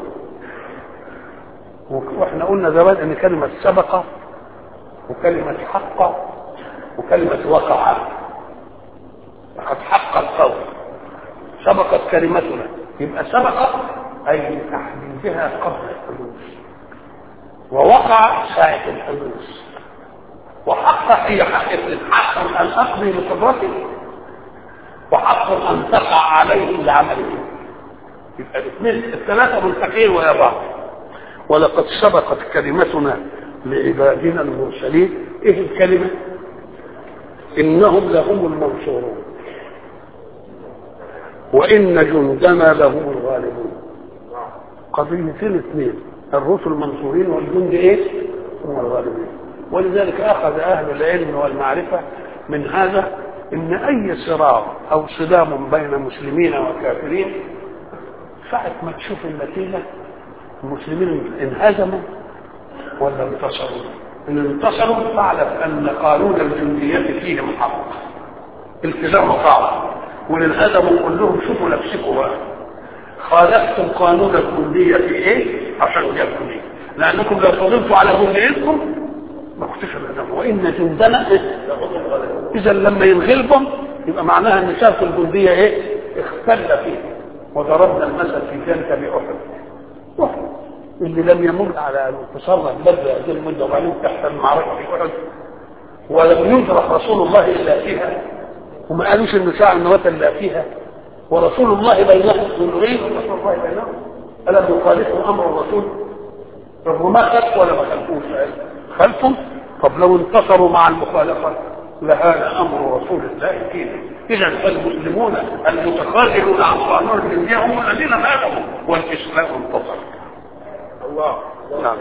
واحنا قلنا زمان ان كلمة سبق وكلمة حق وكلمة وقع لقد حق القول سبقت كلمتنا يبقى سبق أي تحديدها قبل الحدوث ووقع ساعة الحدوث وحق هي حق أن أقضي بقدرته وحق أن تقع عليه بعمله يبقى الاثنين الثلاثة ملتقين ويا بعض ولقد سبقت كلمتنا لعبادنا المرسلين ايه الكلمة انهم لهم المنصورون وان جندنا لهم الغالبون قضيتين اثنين الرسل المنصورين والجند ايه هم الغالبين ولذلك اخذ اهل العلم والمعرفة من هذا ان اي صراع او صدام بين مسلمين وكافرين ساعة ما تشوف النتيجة المسلمين انهزموا ولا انتصروا ان انتصروا فاعلم ان قانون الجندية فيهم حق التزام طاعة وان انهزموا قول لهم شوفوا نفسكم بقى خالفتم قانون الجندية في ايه عشان جابكم ايه لانكم لو فضلتوا على جنديتكم ما كنتش الهزم وان جندنا اذا لما ينغلبهم يبقى معناها ان شرط الجندية ايه اختل فيه وضربنا المثل في ذلك بأحد أحد اللي لم يمر على انتصارنا بدر هذه المدة وبعدين تحت المعركة في أحد ولم يدرك رسول الله إلا فيها وما قالوش إن ساعة النواة إلا فيها ورسول الله بينهم من غير رسول الله بينهم ألم يخالفوا أمر الرسول رب ما خلف ولا ما خلفوش خلفهم طب لو انتصروا مع المخالفة لهذا أمر رسول الله فينا إذا المسلمون المتخاذلون عن قانون الجندية هم الذين غلبوا والإسلام انتصر الله نعم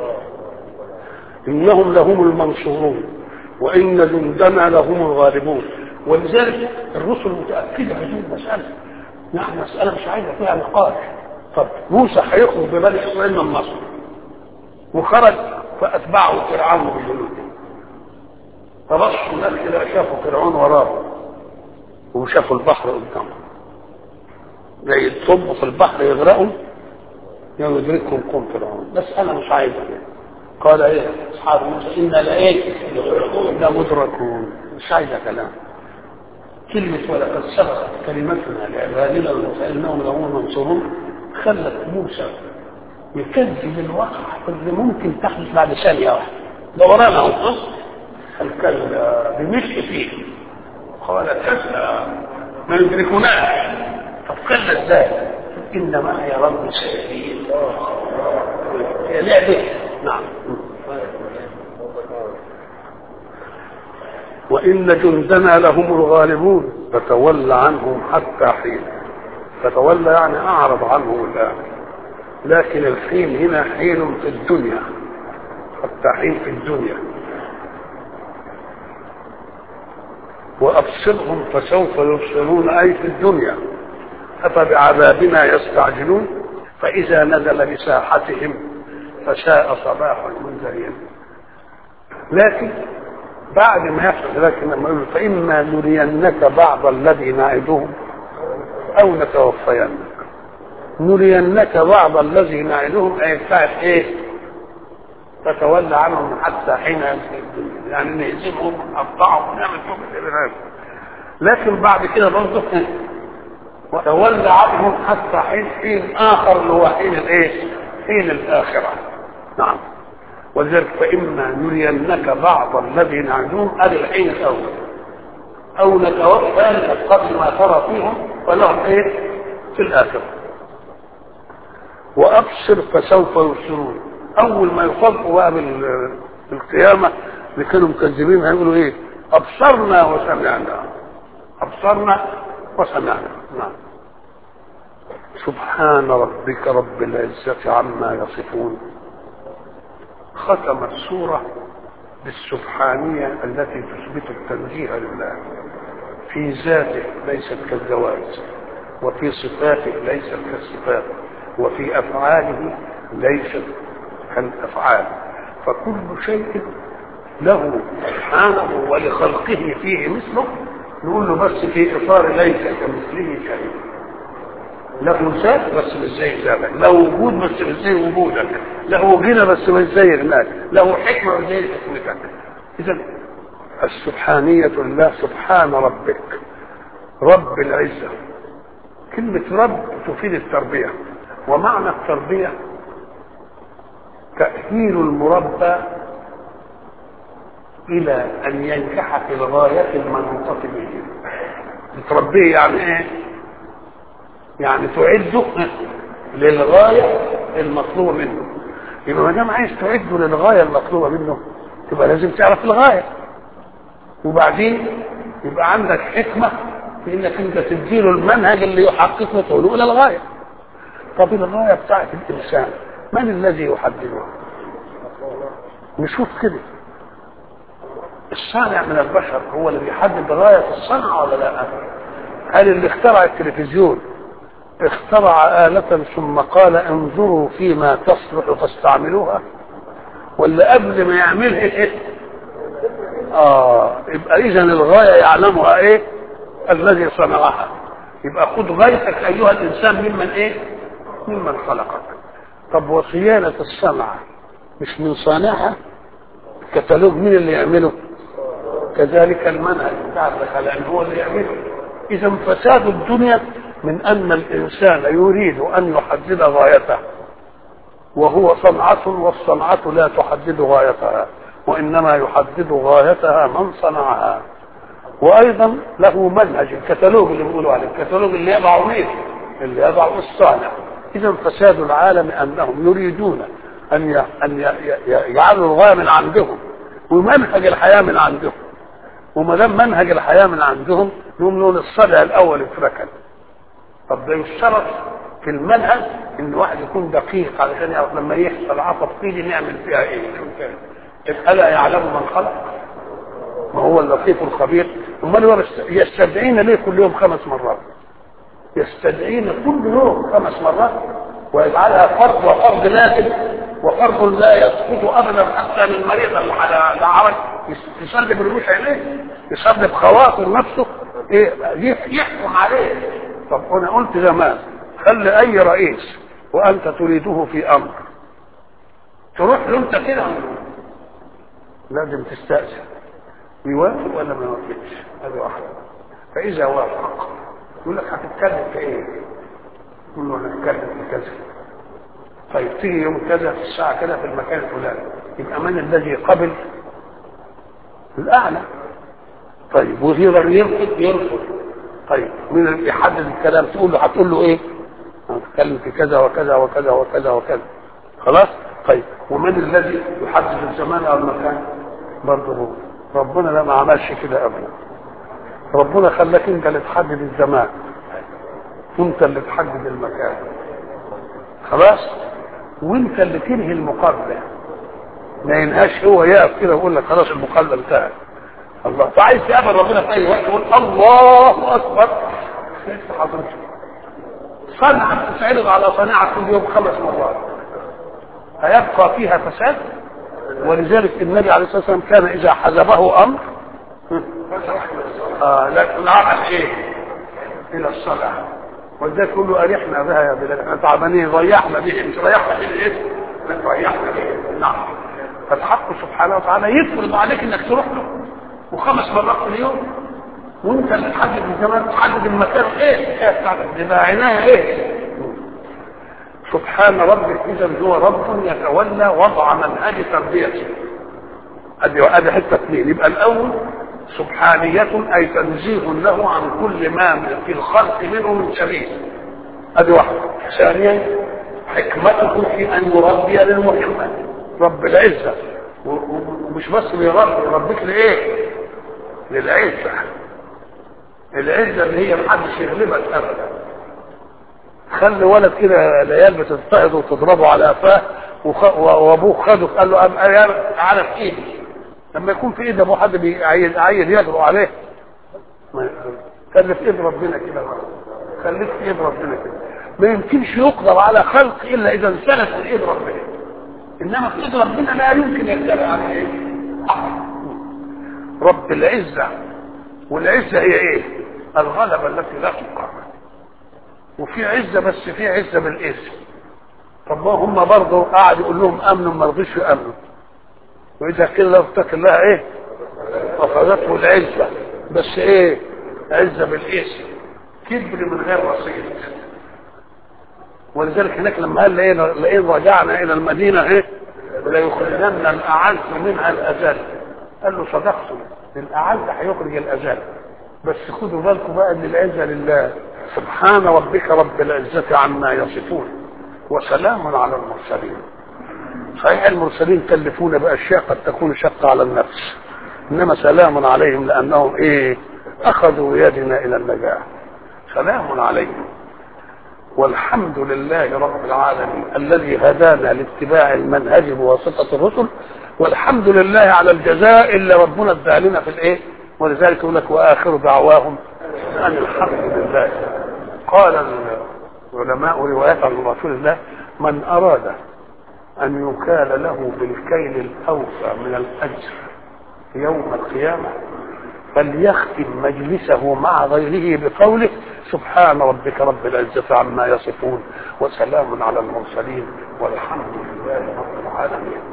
إنهم لهم المنصورون وإن جندنا لهم الغالبون ولذلك الرسل متأكدة هذه المسألة نعم مسألة مش عايزة فيها نقاش طب موسى هيخرج ببني إسرائيل من مصر وخرج فأتبعه فرعون بجنوده فبصوا الناس كده شافوا فرعون وراه وشافوا البحر قدامهم زي الصب في البحر يغرقوا يوم يدركهم قوم فرعون بس انا مش عايز قال ايه اصحاب موسى انا لايه لمدركون مش عايزه كلام كلمة ولقد سبقت كلمتنا لعبادنا انهم لهم المنصورون خلت موسى يكذب الواقع اللي ممكن تحدث بعد ثانية واحدة دورانا اهو الكلب بمشي فيه قال كلا ما يدركناش طب كلا ازاي انما هي رب سيدين هي لعبه نعم وإن جندنا لهم الغالبون فتولى عنهم حتى حين فتولى يعني أعرض عنهم الآن لكن الحين هنا حين في الدنيا حتى حين في الدنيا وأبصرهم فسوف يبصرون أي في الدنيا أفبعذابنا يستعجلون فإذا نزل بساحتهم فساء صباح المنذرين لكن بعد ما يحصل لكن لما يقول فإما نرينك بعض الذي نعدهم أو نتوفينك نرينك بعض الذي نعدهم أي بتاعت إيه؟ تتولى عنهم حتى حين ينتهي الدنيا يعني نهزمهم نقطعهم ونعمل فيهم الإبرام لكن بعد كده برضه وتولى عنهم حتى حين حين آخر اللي هو حين الإيه؟ حين الآخرة نعم ولذلك فإما نرينك بعض الذي نعدهم هذا الحين الأول او نتوفى قبل ما ترى فيهم ولهم ايه في الاخره وابصر فسوف يبصرون اول ما يخلقوا بقى بالقيامه اللي كانوا مكذبين هيقولوا ايه ابصرنا وسمعنا ابصرنا وسمعنا نعم سبحان ربك رب العزه عما يصفون ختم السوره بالسبحانيه التي تثبت التنزيه لله في ذاته ليست كالذوات وفي صفاته ليست كالصفات وفي افعاله ليست كالافعال فكل شيء له سبحانه ولخلقه فيه مثله نقول له بس في اطار ليس كمثله شيء له ذات بس مش زي ذاتك له وجود بس مش زي وجودك له غنى بس مش زي غناك له حكمه مش زي حكمتك اذا السبحانيه لله سبحان ربك رب العزه كلمه رب تفيد التربيه ومعنى التربيه تأهيل المربى إلى أن ينجح في الغاية المنوطة به بتربيه يعني إيه؟ يعني تعده للغاية المطلوبة منه يبقى ما دام عايز تعده للغاية المطلوبة منه تبقى لازم تعرف الغاية وبعدين يبقى عندك حكمة في انك انت تديله المنهج اللي يحقق وصوله الى الغاية طب الغاية بتاعت الانسان من الذي يحددها نشوف كده الصانع من البشر هو اللي بيحدد غاية الصنعة ولا لا هل اللي اخترع التلفزيون اخترع آلة ثم قال انظروا فيما تصلح فاستعملوها ولا قبل ما يعملها ايه اه يبقى اذا الغاية يعلمها ايه الذي صنعها يبقى خذ غايتك ايها الانسان ممن ايه ممن خلقك طب وصيانة الصنعة مش من صانعها كتالوج مين اللي يعمله كذلك المنهج بتاعك لان هو اللي يعمله اذا فساد الدنيا من ان الانسان يريد ان يحدد غايته وهو صنعة والصنعة لا تحدد غايتها وانما يحدد غايتها من صنعها وايضا له منهج الكتالوج اللي بيقولوا عليه الكتالوج اللي يضعه مين اللي يضعه الصانع اذا فساد العالم انهم يريدون ان ان يجعلوا الغايه من عندهم ومنهج الحياه من عندهم وما دام منهج الحياه من عندهم يقوم نقول الصدع الاول اتركن طب ده يشترط في المنهج ان واحد يكون دقيق علشان يعرف لما يحصل عصب فيدي نعمل فيها ايه الا يعلم من خلق ما هو اللطيف الخبير امال هو يستدعينا ليه كل يوم خمس مرات يستدعينا كل يوم خمس مرات ويجعلها فرض وفرض لازم وفرض لا يسقط ابدا حتى من مريض على عرج يصلي برموش عينيه يصلي بخواطر نفسه ايه يحكم عليه طب انا قلت زمان خلي اي رئيس وانت تريده في امر تروح له انت كده لازم تستأذن يوافق ولا ما يوافقش هذه واحده فاذا وافق يقول لك هتتكلم في ايه؟ يقول له هنتكلم في كذا طيب تيجي يوم كذا في الساعة كذا في المكان الفلاني يبقى من الذي قبل الأعلى طيب ويقدر يرفض يرفض طيب مين اللي يحدد الكلام تقول له هتقول له ايه؟ هنتكلم في كذا وكذا وكذا وكذا وكذا خلاص؟ طيب ومن الذي يحدد الزمان او المكان؟ برضه هو ربنا لا ما عملش كده ابدا ربنا خلاك انت اللي تحدد الزمان وانت اللي تحدد المكان خلاص وانت اللي تنهي المقابله ما ينهاش هو يقف كده ويقول لك خلاص المقابله انتهت الله فعايز تقابل ربنا في اي وقت يقول الله اكبر حضرتك صنعة تتعرض على صناعة كل يوم خمس مرات هيبقى فيها فساد ولذلك النبي عليه الصلاه والسلام كان اذا حزبه امر آه لكن عمل ايه؟ الى الصلاه ولذلك يقول له ارحنا بها يا بلال احنا تعبانين ريحنا به مش ريحنا به ايه؟ ريحنا به نعم فالحق سبحانه وتعالى يفرض عليك انك تروح له وخمس مرات في اليوم وانت اللي تحدد الزمان تحدد المكان ايه؟ ايه بتاعتك دي عنايه ايه؟ سبحان ربك اذا هو رب يتولى وضع منهج تربيته ادي ادي حته اثنين يبقى الاول سبحانية أي تنزيه له عن كل ما في الخلق منه من سبيل ادي واحدة ثانيا حكمته في ان يربي للمحكمة رب العزة ومش بس بيربي يربيك لايه للعزة العزة اللي هي محدش يغلبك ابدا خلي ولد كده العيال بتضطهد وتضربه على قفاه وابوه خده قال له تعالى في ايدي لما يكون في ايد ابوه حد بيعيد عيل يجرؤ عليه خلي في ايد ربنا كده خليك في ايد ربنا كده ما يمكنش يقدر على خلق الا اذا انسلت من ايد ربنا انما في ايد ربنا لا يمكن يقدر على ايه رب العزه والعزه هي ايه الغلبه التي لا تقاوم وفي عزه بس في عزه بالاسم طب ما هم برضه قاعد يقول لهم امنوا ما رضيش يامنوا واذا قيل له اتق الله ايه اخذته العزه بس ايه عزه بالاسم كبر من غير رصيد ولذلك هناك لما قال لئن لئن رجعنا الى المدينه ايه ليخرجن الاعز منها الاذل قال له صدقتم الاعز هيخرج الاذل بس خدوا بالكم بقى ان العزه لله سبحان ربك رب العزه عما يصفون وسلام على المرسلين صحيح المرسلين كلفونا باشياء قد تكون شقه على النفس انما سلام عليهم لانهم ايه اخذوا بيدنا الى النجاه سلام عليكم والحمد لله رب العالمين الذي هدانا لاتباع المنهج بواسطة الرسل والحمد لله على الجزاء اللي ربنا ادى لنا في الايه ولذلك يقول لك واخر دعواهم ان الحمد لله قال العلماء روايات عن رسول الله من اراد ان يكال له بالكيل الاوفى من الاجر يوم القيامه فليختم مجلسه مع غيره بقوله سبحان ربك رب العزة عما يصفون وسلام على المرسلين والحمد لله رب العالمين